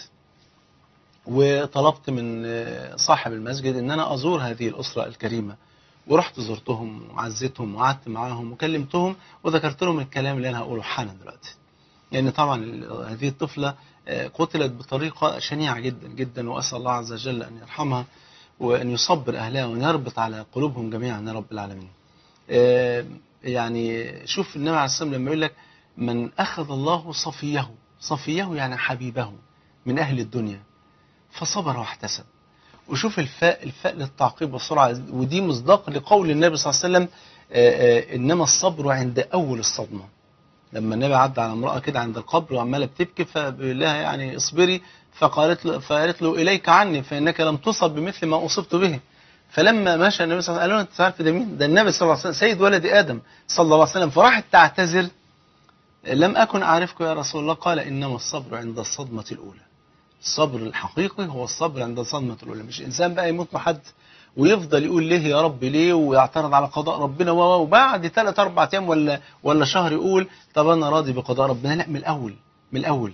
وطلبت من آه، صاحب المسجد ان انا ازور هذه الاسره الكريمه ورحت زرتهم وعزيتهم وقعدت معاهم وكلمتهم وذكرت لهم الكلام اللي انا هقوله حالا دلوقتي لان طبعا ال- هذه الطفله آه، قتلت بطريقه شنيعه جدا جدا واسال الله عز وجل ان يرحمها وان يصبر اهلها وان يربط على قلوبهم جميعا يا رب العالمين. آه، يعني شوف النبي عليه الصلاه والسلام لما يقول لك من اخذ الله صفيه صفيه يعني حبيبه من اهل الدنيا فصبر واحتسب وشوف الفاء الفاء للتعقيب والسرعه ودي مصداق لقول النبي صلى الله عليه وسلم آه، آه، انما الصبر عند اول الصدمه لما النبي عدى على امراه كده عند القبر وعماله بتبكي فبيقول لها يعني اصبري فقالت له فقالت له اليك عني فانك لم تصب بمثل ما اصبت به فلما مشى النبي صلى الله عليه وسلم قال له انت عارف ده مين؟ ده النبي صلى الله عليه وسلم سيد ولد ادم صلى الله عليه وسلم فراحت تعتذر لم اكن اعرفك يا رسول الله قال انما الصبر عند الصدمه الاولى الصبر الحقيقي هو الصبر عند الصدمة الأولى مش إنسان بقى يموت مع حد ويفضل يقول ليه يا رب ليه ويعترض على قضاء ربنا و- و- وبعد ثلاث أربع أيام ولا ولا شهر يقول طب أنا راضي بقضاء ربنا لا من الأول من الأول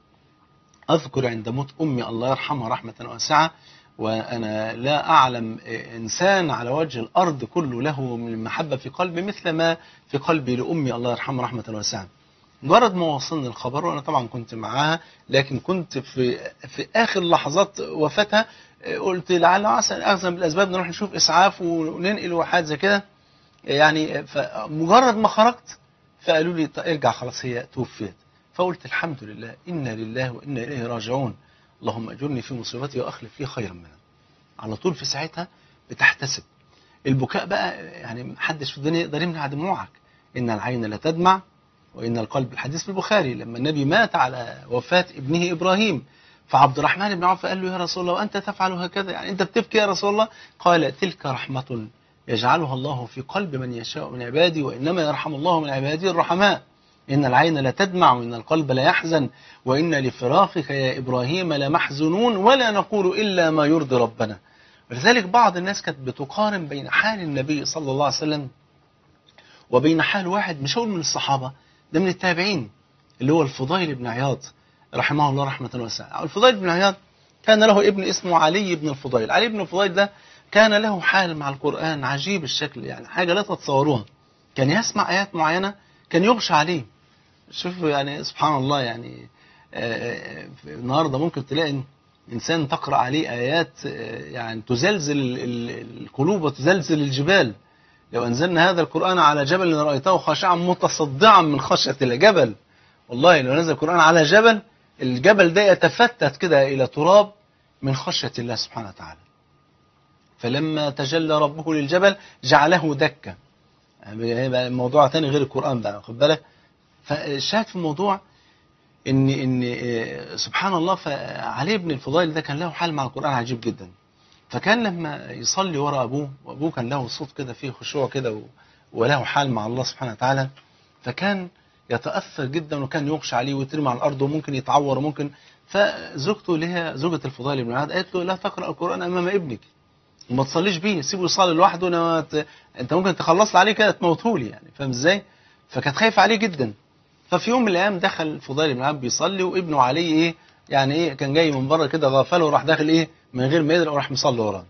أذكر عند موت أمي الله يرحمها رحمة واسعة وأنا لا أعلم إنسان على وجه الأرض كله له من المحبة في قلبي مثل ما في قلبي لأمي الله يرحمها رحمة واسعة مجرد ما وصلني الخبر وانا طبعا كنت معاها لكن كنت في في اخر لحظات وفاتها آه، قلت لعل عسى اخذا بالاسباب نروح نشوف اسعاف وننقل وحاجات زي كده يعني آه، فمجرد ما خرجت فقالوا لي طيب ارجع خلاص هي توفيت فقلت الحمد لله انا لله وانا اليه راجعون اللهم اجرني في مصيبتي واخلف لي خيرا منها على طول في ساعتها بتحتسب البكاء بقى يعني محدش في الدنيا يقدر يمنع دموعك ان العين لا تدمع وإن القلب الحديث في البخاري لما النبي مات على وفاة ابنه إبراهيم فعبد الرحمن بن عوف قال له يا رسول الله وأنت تفعل هكذا يعني أنت بتبكي يا رسول الله قال تلك رحمة يجعلها الله في قلب من يشاء من عبادي وإنما يرحم الله من عباده الرحماء إن العين لا تدمع وإن القلب لا يحزن وإن لفراقك يا إبراهيم لمحزنون ولا نقول إلا ما يرضي ربنا ولذلك بعض الناس كانت بتقارن بين حال النبي صلى الله عليه وسلم وبين حال واحد مش هقول من الصحابة ده من التابعين اللي هو الفضيل بن عياض رحمه الله رحمة واسعة الفضيل بن عياض كان له ابن اسمه علي بن الفضيل علي بن الفضيل ده كان له حال مع القرآن عجيب الشكل يعني حاجة لا تتصوروها كان يسمع آيات معينة كان يغشى عليه شوفوا يعني سبحان الله يعني آه، آه، النهارده ممكن تلاقي إنسان تقرأ عليه آيات آه، يعني تزلزل ال- ال- القلوب وتزلزل الجبال لو أنزلنا هذا القرآن على جبل لرأيته خاشعا متصدعا من خشية الله جبل والله لو نزل القرآن على جبل الجبل ده يتفتت كده إلى تراب من خشية الله سبحانه وتعالى فلما تجلى ربه للجبل جعله دكا يعني هيبقى موضوع تاني غير القرآن بقى واخد بالك فالشاهد في الموضوع ان ان آه، سبحان الله فعلي بن الفضيل ده كان له حال مع القرآن عجيب جدا فكان لما يصلي ورا ابوه وابوه كان له صوت كده فيه خشوع كده و- وله حال مع الله سبحانه وتعالى فكان يتأثر جدا وكان يغشى عليه ويترمي على الأرض وممكن يتعور وممكن فزوجته اللي هي زوجة الفضيل بن عاد قالت له لا تقرأ القرآن أمام ابنك وما تصليش بيه سيبه يصلي لوحده أنا ت... أنت ممكن تخلص عليه كده تموته لي يعني فاهم إزاي؟ فكانت خايفة عليه جدا ففي يوم من الأيام دخل الفضيل بن عاد بيصلي وابنه علي إيه يعني إيه كان جاي من بره كده غفله وراح داخل إيه من غير ما يدري وراح مصلي وراه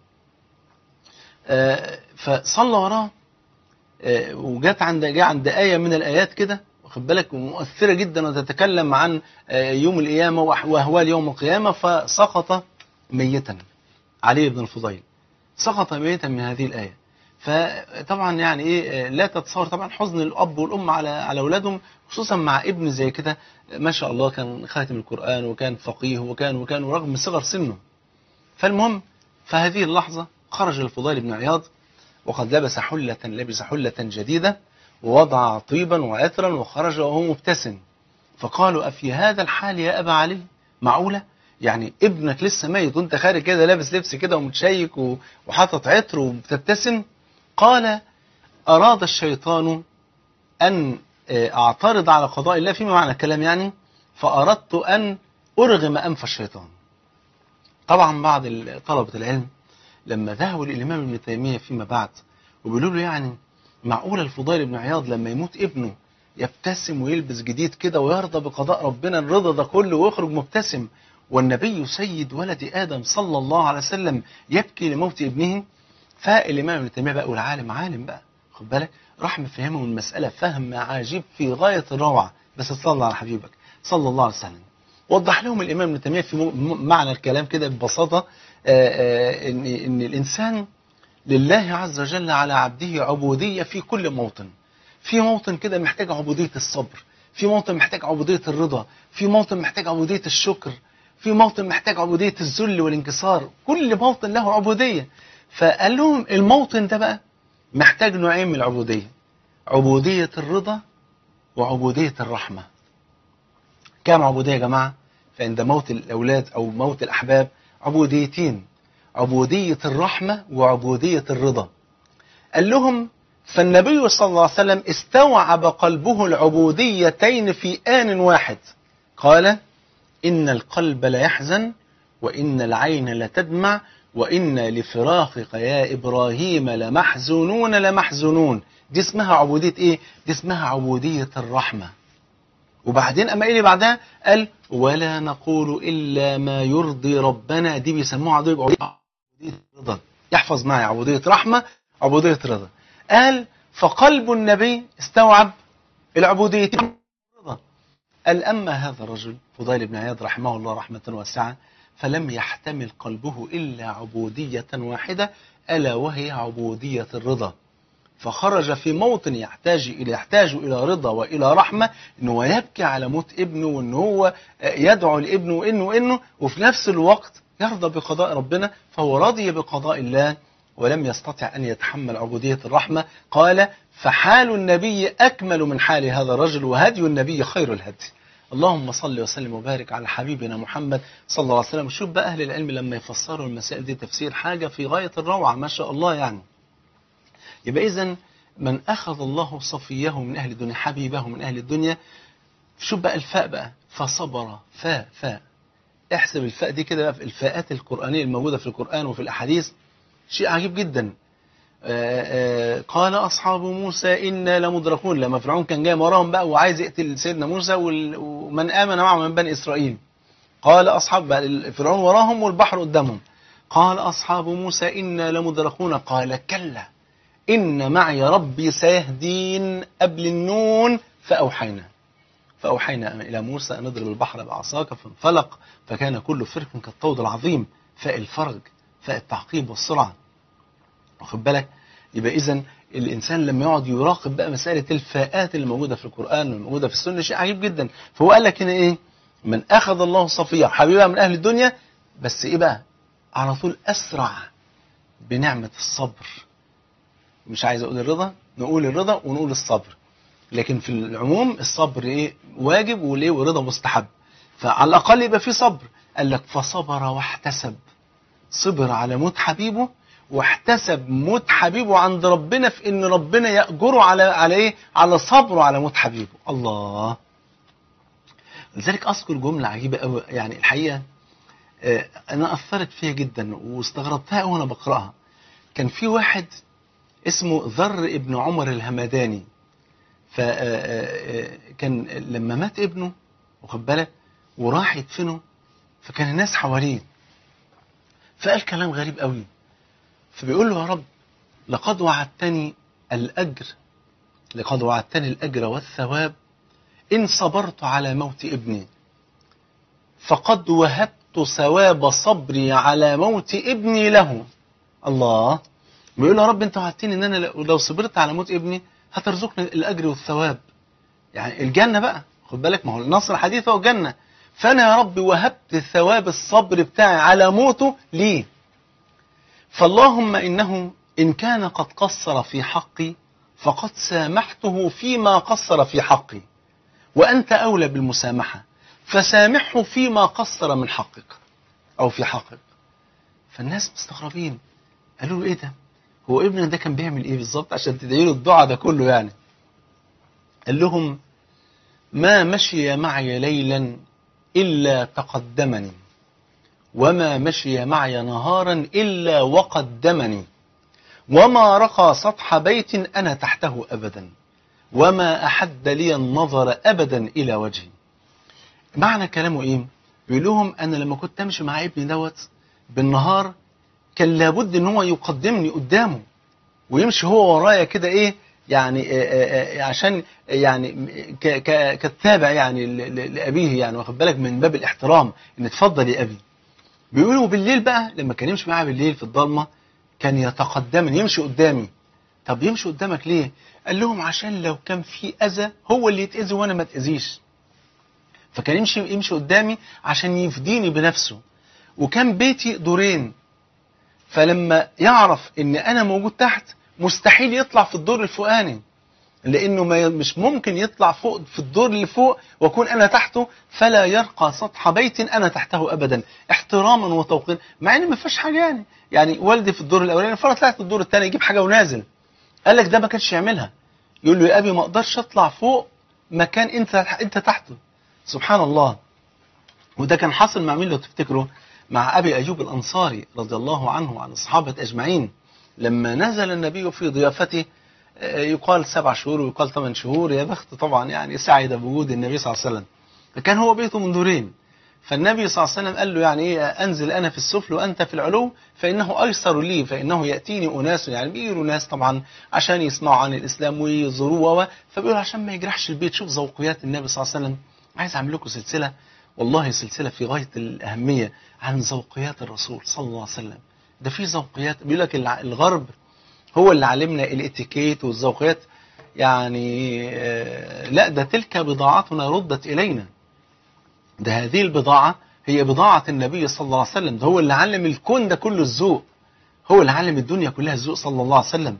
آه، فصلى وراه آه، وجات عند جاء عند آية من الآيات كده واخد بالك مؤثرة جدا وتتكلم عن آه، يوم القيامة وأح- وأهوال يوم القيامة فسقط ميتا علي بن الفضيل سقط ميتا من هذه الآية فطبعا يعني ايه آه، لا تتصور طبعا حزن الاب والام على على اولادهم خصوصا مع ابن زي كده آه، ما شاء الله كان خاتم القران وكان فقيه وكان وكان ورغم صغر سنه فالمهم فهذه اللحظه خرج الفضيل بن عياض وقد لبس حلة لبس حلة جديدة ووضع طيبا وعطرا وخرج وهو مبتسم فقالوا أفي هذا الحال يا أبا علي معقولة يعني ابنك لسه ميت وانت خارج كده لابس لبس كده ومتشيك و- وحاطط عطر وبتبتسم قال أراد الشيطان أن آه، أعترض على قضاء الله فيما معنى الكلام يعني فأردت أن أرغم أنف الشيطان طبعا بعض ال- طلبة العلم لما ذهبوا للإمام ابن تيمية فيما بعد وبيقولوا له يعني معقول الفضيل بن عياض لما يموت ابنه يبتسم ويلبس جديد كده ويرضى بقضاء ربنا الرضا ده كله ويخرج مبتسم والنبي سيد ولد آدم صلى الله عليه وسلم يبكي لموت ابنه فالإمام ابن تيمية بقى والعالم عالم بقى خد بالك راح مفهمه المسألة فهم عجيب في غاية الروعة بس صلى على حبيبك صلى الله عليه وسلم وضح لهم الإمام ابن تيمية في م- م- معنى الكلام كده ببساطة آه، آه، إن إن الإنسان لله عز وجل على عبده عبودية في كل موطن في موطن كده محتاج عبودية الصبر في موطن محتاج عبودية الرضا في موطن محتاج عبودية الشكر في موطن محتاج عبودية الذل والانكسار كل موطن له عبودية فقال لهم الموطن ده بقى محتاج نوعين من العبودية عبودية الرضا وعبودية الرحمة كام عبودية يا جماعة فعند موت الأولاد أو موت الأحباب عبوديتين عبودية الرحمة وعبودية الرضا قال لهم فالنبي صلى الله عليه وسلم استوعب قلبه العبوديتين في آن واحد قال إن القلب ليحزن وإن العين لتدمع وإن لفراقك يا إبراهيم لمحزونون لمحزونون دي اسمها عبودية إيه؟ دي اسمها عبودية الرحمة وبعدين أما إيه اللي بعدها قال ولا نقول إلا ما يرضي ربنا دي بيسموها عبودية عبودية رضا يحفظ معي عبودية رحمة عبودية رضا قال فقلب النبي استوعب العبودية رضا قال أما هذا الرجل فضيل بن عياض رحمه الله رحمة واسعة فلم يحتمل قلبه إلا عبودية واحدة ألا وهي عبودية الرضا فخرج في موطن يحتاج إلى يحتاج إلى رضا وإلى رحمة إنه هو يبكي على موت ابنه وإن هو يدعو لابنه وإنه وإنه وفي نفس الوقت يرضى بقضاء ربنا فهو راضي بقضاء الله ولم يستطع أن يتحمل عبودية الرحمة قال فحال النبي أكمل من حال هذا الرجل وهدي النبي خير الهدي اللهم صل وسلم وبارك على حبيبنا محمد صلى الله عليه وسلم شوف بقى أهل العلم لما يفسروا المسائل دي تفسير حاجة في غاية الروعة ما شاء الله يعني يبقى إذا من أخذ الله صفيه من أهل الدنيا حبيبه من أهل الدنيا شوف بقى الفاء بقى فصبر فاء فاء احسب الفاء دي كده بقى في الفاءات القرآنية الموجودة في القرآن وفي الأحاديث شيء عجيب جدا آآ آآ قال أصحاب موسى إنا لمدركون لما فرعون كان جاي وراهم بقى وعايز يقتل سيدنا موسى وال- ومن آمن معه من بني إسرائيل قال أصحاب بقى فرعون وراهم والبحر قدامهم قال أصحاب موسى إنا لمدركون قال كلا إن معي ربي سيهدين قبل النون فأوحينا فأوحينا إلى موسى أن اضرب البحر بعصاك فانفلق فكان كل فرق كالطود العظيم فاء الفرج فاء التعقيب والسرعة واخد بالك يبقى إذا الإنسان لما يقعد يراقب بقى مسألة الفاءات اللي موجودة في القرآن والموجودة في السنة شيء عجيب جدا فهو قال لك هنا إيه من أخذ الله صفية حبيبها من أهل الدنيا بس إيه بقى على طول أسرع بنعمة الصبر مش عايز أقول الرضا نقول الرضا ونقول الصبر لكن في العموم الصبر إيه واجب وليه ورضا مستحب فعلى الأقل يبقى في صبر قال لك فصبر واحتسب صبر على موت حبيبه واحتسب موت حبيبه عند ربنا في ان ربنا يأجره على على ايه على صبره على موت حبيبه الله لذلك اذكر جمله عجيبه قوي يعني الحقيقه آه، انا اثرت فيها جدا واستغربتها وانا بقراها كان في واحد اسمه ذر ابن عمر الهمداني فكان لما مات ابنه واخد بالك وراح يدفنه فكان الناس حواليه فقال كلام غريب قوي فبيقول له يا رب لقد وعدتني الأجر لقد وعدتني الأجر والثواب إن صبرت على موت ابني فقد وهبت ثواب صبري على موت ابني له الله بيقول له يا رب انت وعدتني ان انا لو صبرت على موت ابني هترزقني الاجر والثواب يعني الجنه بقى خد بالك ما هو النصر الحديث هو الجنه فانا يا رب وهبت ثواب الصبر بتاعي على موته ليه فاللهم انه ان كان قد قصر في حقي فقد سامحته فيما قصر في حقي وانت اولى بالمسامحه فسامحه فيما قصر من حقك او في حقك فالناس مستغربين قالوا له ايه ده هو ابنك ده كان بيعمل ايه بالظبط عشان تدعي له الدعاء ده كله يعني قال لهم ما مشي معي ليلا الا تقدمني وما مشي معي نهارا الا وقدمني وما رقى سطح بيت انا تحته ابدا وما احد لي النظر ابدا الى وجهي معنى كلامه ايه بيقول لهم انا لما كنت امشي مع ابني دوت بالنهار كان لابد ان هو يقدمني قدامه ويمشي هو ورايا كده ايه يعني آآ آآ عشان يعني ك- ك- كالتابع يعني ل- ل- لابيه يعني واخد بالك من باب الاحترام ان اتفضل يا ابي بيقولوا بالليل بقى لما كان يمشي معايا بالليل في الضلمه كان يتقدمني يمشي قدامي طب يمشي قدامك ليه قال لهم عشان لو كان في اذى هو اللي يتاذي وانا ما اتاذيش فكان يمشي يمشي قدامي عشان يفديني بنفسه وكان بيتي دورين فلما يعرف ان انا موجود تحت مستحيل يطلع في الدور الفوقاني لانه ما مش ممكن يطلع فوق في الدور اللي فوق واكون انا تحته فلا يرقى سطح بيت انا تحته ابدا احتراما وتوقيرا مع ان ما فيهاش حاجه يعني يعني والدي في الدور الاولاني فانا طلعت الدور الثاني يجيب حاجه ونازل قال لك ده ما كانش يعملها يقول له يا ابي ما اقدرش اطلع فوق مكان انت انت تحته سبحان الله وده كان حاصل مع مين لو تفتكروا مع ابي ايوب الانصاري رضي الله عنه وعن الصحابه اجمعين لما نزل النبي في ضيافته آه، يقال سبع شهور ويقال ثمان شهور يا بخت طبعا يعني سعد بوجود النبي صلى الله عليه وسلم فكان هو بيته من دورين فالنبي صلى الله عليه وسلم قال له يعني ايه انزل انا في السفل وانت في العلو فانه ايسر لي فانه ياتيني اناس يعني بيجوا ناس طبعا عشان يسمعوا عن الاسلام ويزوروه فبيقول عشان ما يجرحش البيت شوف ذوقيات النبي صلى الله عليه وسلم عايز اعمل لكم سلسله والله سلسله في غايه الاهميه عن ذوقيات الرسول صلى الله عليه وسلم ده في ذوقيات بيقول لك الع- الغرب هو اللي علمنا الاتيكيت والذوقيات يعني آه، لا ده تلك بضاعتنا ردت الينا ده هذه البضاعة هي بضاعة النبي صلى الله عليه وسلم ده هو اللي علم الكون ده كله الذوق هو اللي علم الدنيا كلها الذوق صلى الله عليه وسلم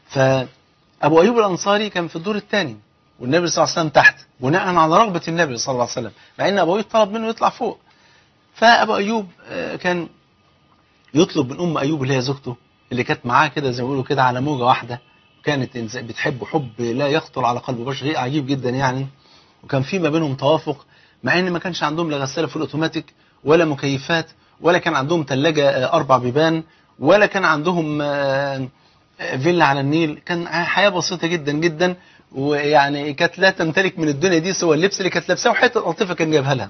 فأبو أيوب الأنصاري كان في الدور الثاني والنبي صلى الله عليه وسلم تحت بناء على رغبة النبي صلى الله عليه وسلم مع أن أبو أيوب طلب منه يطلع فوق فأبو أيوب آه، كان يطلب من أم أيوب اللي هي زوجته اللي كانت معاه كده زي ما بيقولوا كده على موجة واحدة كانت إنس- بتحبه حب لا يخطر على قلب بشر شيء عجيب جدا يعني وكان في ما بينهم توافق مع ان ما كانش عندهم لا غساله فول اوتوماتيك ولا مكيفات ولا كان عندهم ثلاجه اربع بيبان ولا كان عندهم آه، آه، فيلا على النيل كان حياه بسيطه جدا جدا ويعني كانت لا تمتلك من الدنيا دي سوى اللبس اللي كانت لابساه وحته القطيفه كان جايبها لها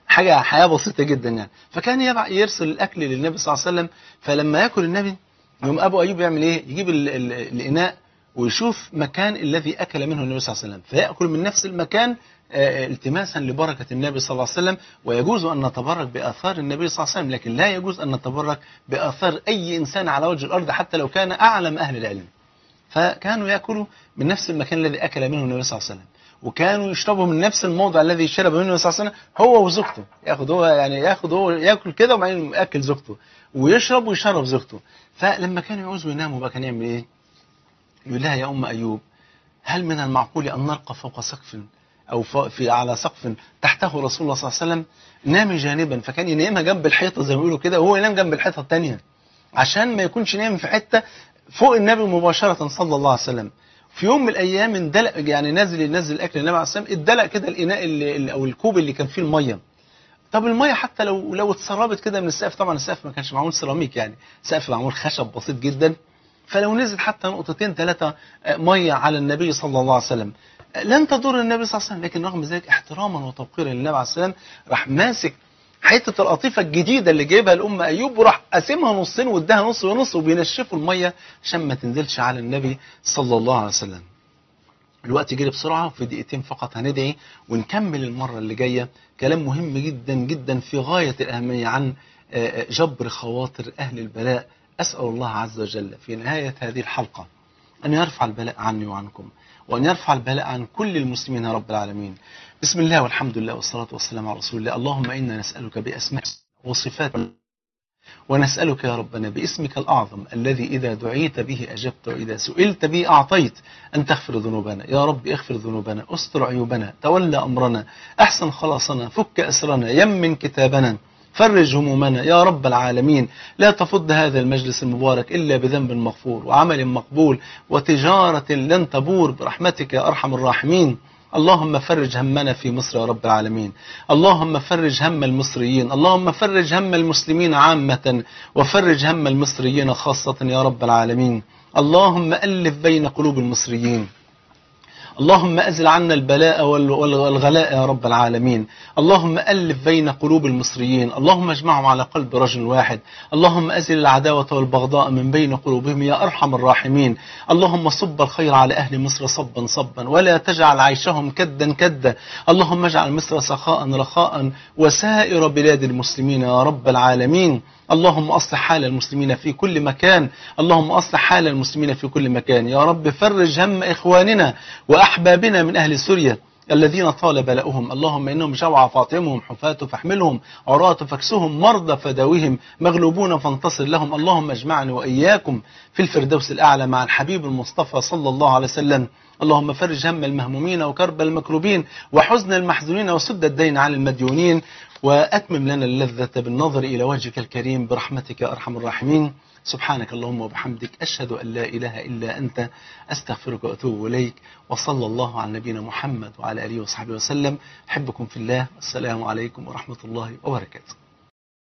حاجة حياة بسيطة جدا يعني فكان يبع يرسل الأكل للنبي صلى الله عليه وسلم فلما يأكل النبي يوم أبو أيوب يعمل إيه يجيب ال ال الإناء ويشوف مكان الذي أكل منه النبي صلى الله عليه وسلم فيأكل من نفس المكان آه، التماسا لبركة النبي صلى الله عليه وسلم ويجوز أن نتبرك بآثار النبي صلى الله عليه وسلم لكن لا يجوز أن نتبرك بآثار أي إنسان على وجه الأرض حتى لو كان أعلم أهل العلم فكانوا يأكلوا من نفس المكان الذي أكل منه النبي صلى الله عليه وسلم وكانوا يشربوا من نفس الموضع الذي شرب منه النبي صلى الله عليه وسلم هو وزوجته ياخد هو يعني ياخد هو ياكل كده وبعدين ياكل زوجته ويشرب ويشرب زوجته فلما كانوا يعوزوا يناموا بقى كان يعمل ايه؟ يقول لها يا ام ايوب هل من المعقول ان نرقى فوق سقف او فوق- في على سقف تحته رسول الله صلى الله عليه وسلم نامي جانبا فكان ينامها جنب الحيطه زي ما بيقولوا كده وهو ينام جنب الحيطه الثانيه عشان ما يكونش نايم في حته فوق النبي مباشره صلى الله عليه وسلم في يوم من الايام اندلق يعني نازل ينزل الاكل النبي عليه الصلاه والسلام اتدلق كده الاناء اللي اللي- او الكوب اللي كان فيه الميه طب الميه حتى لو لو اتسربت كده من السقف طبعا السقف ما كانش معمول سيراميك يعني سقف معمول خشب بسيط جدا فلو نزل حتى نقطتين ثلاثه ميه على النبي صلى الله عليه وسلم آه، لن تضر النبي صلى الله عليه وسلم لكن رغم ذلك احتراما وتوقيرا للنبي عليه الصلاه والسلام راح ماسك حته القطيفه الجديده اللي جايبها الام ايوب وراح قاسمها نصين واداها نص ونص وبينشفوا الميه عشان ما تنزلش على النبي صلى الله عليه وسلم الوقت جري بسرعة في دقيقتين فقط هندعي ونكمل المرة اللي جاية كلام مهم جدا جدا في غاية الأهمية عن آه، آه، جبر خواطر أهل البلاء أسأل الله عز وجل في نهاية هذه الحلقة أن يرفع البلاء عني وعنكم وأن يرفع البلاء عن كل المسلمين يا رب العالمين بسم الله والحمد لله والصلاة والسلام على رسول الله اللهم إنا نسألك بأسماء وصفات ونسألك يا ربنا باسمك الأعظم الذي إذا دعيت به أجبت وإذا سئلت به أعطيت أن تغفر ذنوبنا يا رب اغفر ذنوبنا استر عيوبنا تولى أمرنا أحسن خلاصنا فك أسرنا يمن كتابنا فرج همومنا يا رب العالمين لا تفض هذا المجلس المبارك إلا بذنب مغفور وعمل مقبول وتجارة لن تبور برحمتك يا أرحم الراحمين اللهم فرج همنا في مصر يا رب العالمين اللهم فرج هم المصريين اللهم فرج هم المسلمين عامة وفرج هم المصريين خاصة يا رب العالمين اللهم ألف بين قلوب المصريين اللهم أزل عنا البلاء وال- وال- والغلاء يا رب العالمين اللهم ألف بين قلوب المصريين اللهم اجمعهم على قلب رجل واحد اللهم أزل العداوة والبغضاء من بين قلوبهم يا أرحم الراحمين اللهم صب الخير على أهل مصر صبا صبا ولا تجعل عيشهم كدا كدا اللهم اجعل مصر سخاء رخاء وسائر بلاد المسلمين يا رب العالمين اللهم أصلح حال المسلمين في كل مكان اللهم أصلح حال المسلمين في كل مكان يا رب فرج هم إخواننا وأحبابنا من أهل سوريا الذين طال بلاؤهم اللهم إنهم جوع فاطمهم حفاة فاحملهم عراة فاكسهم مرضى فداوهم مغلوبون فانتصر لهم اللهم اجمعني وإياكم في الفردوس الأعلى مع الحبيب المصطفى صلى الله عليه وسلم اللهم فرج هم المهمومين وكرب المكروبين وحزن المحزونين وسد الدين عن المديونين وأتمم لنا اللذة بالنظر إلى وجهك الكريم برحمتك يا أرحم الراحمين سبحانك اللهم وبحمدك أشهد أن لا إله إلا أنت أستغفرك وأتوب إليك وصلى الله على نبينا محمد وعلى آله وصحبه وسلم أحبكم في الله السلام عليكم ورحمة الله وبركاته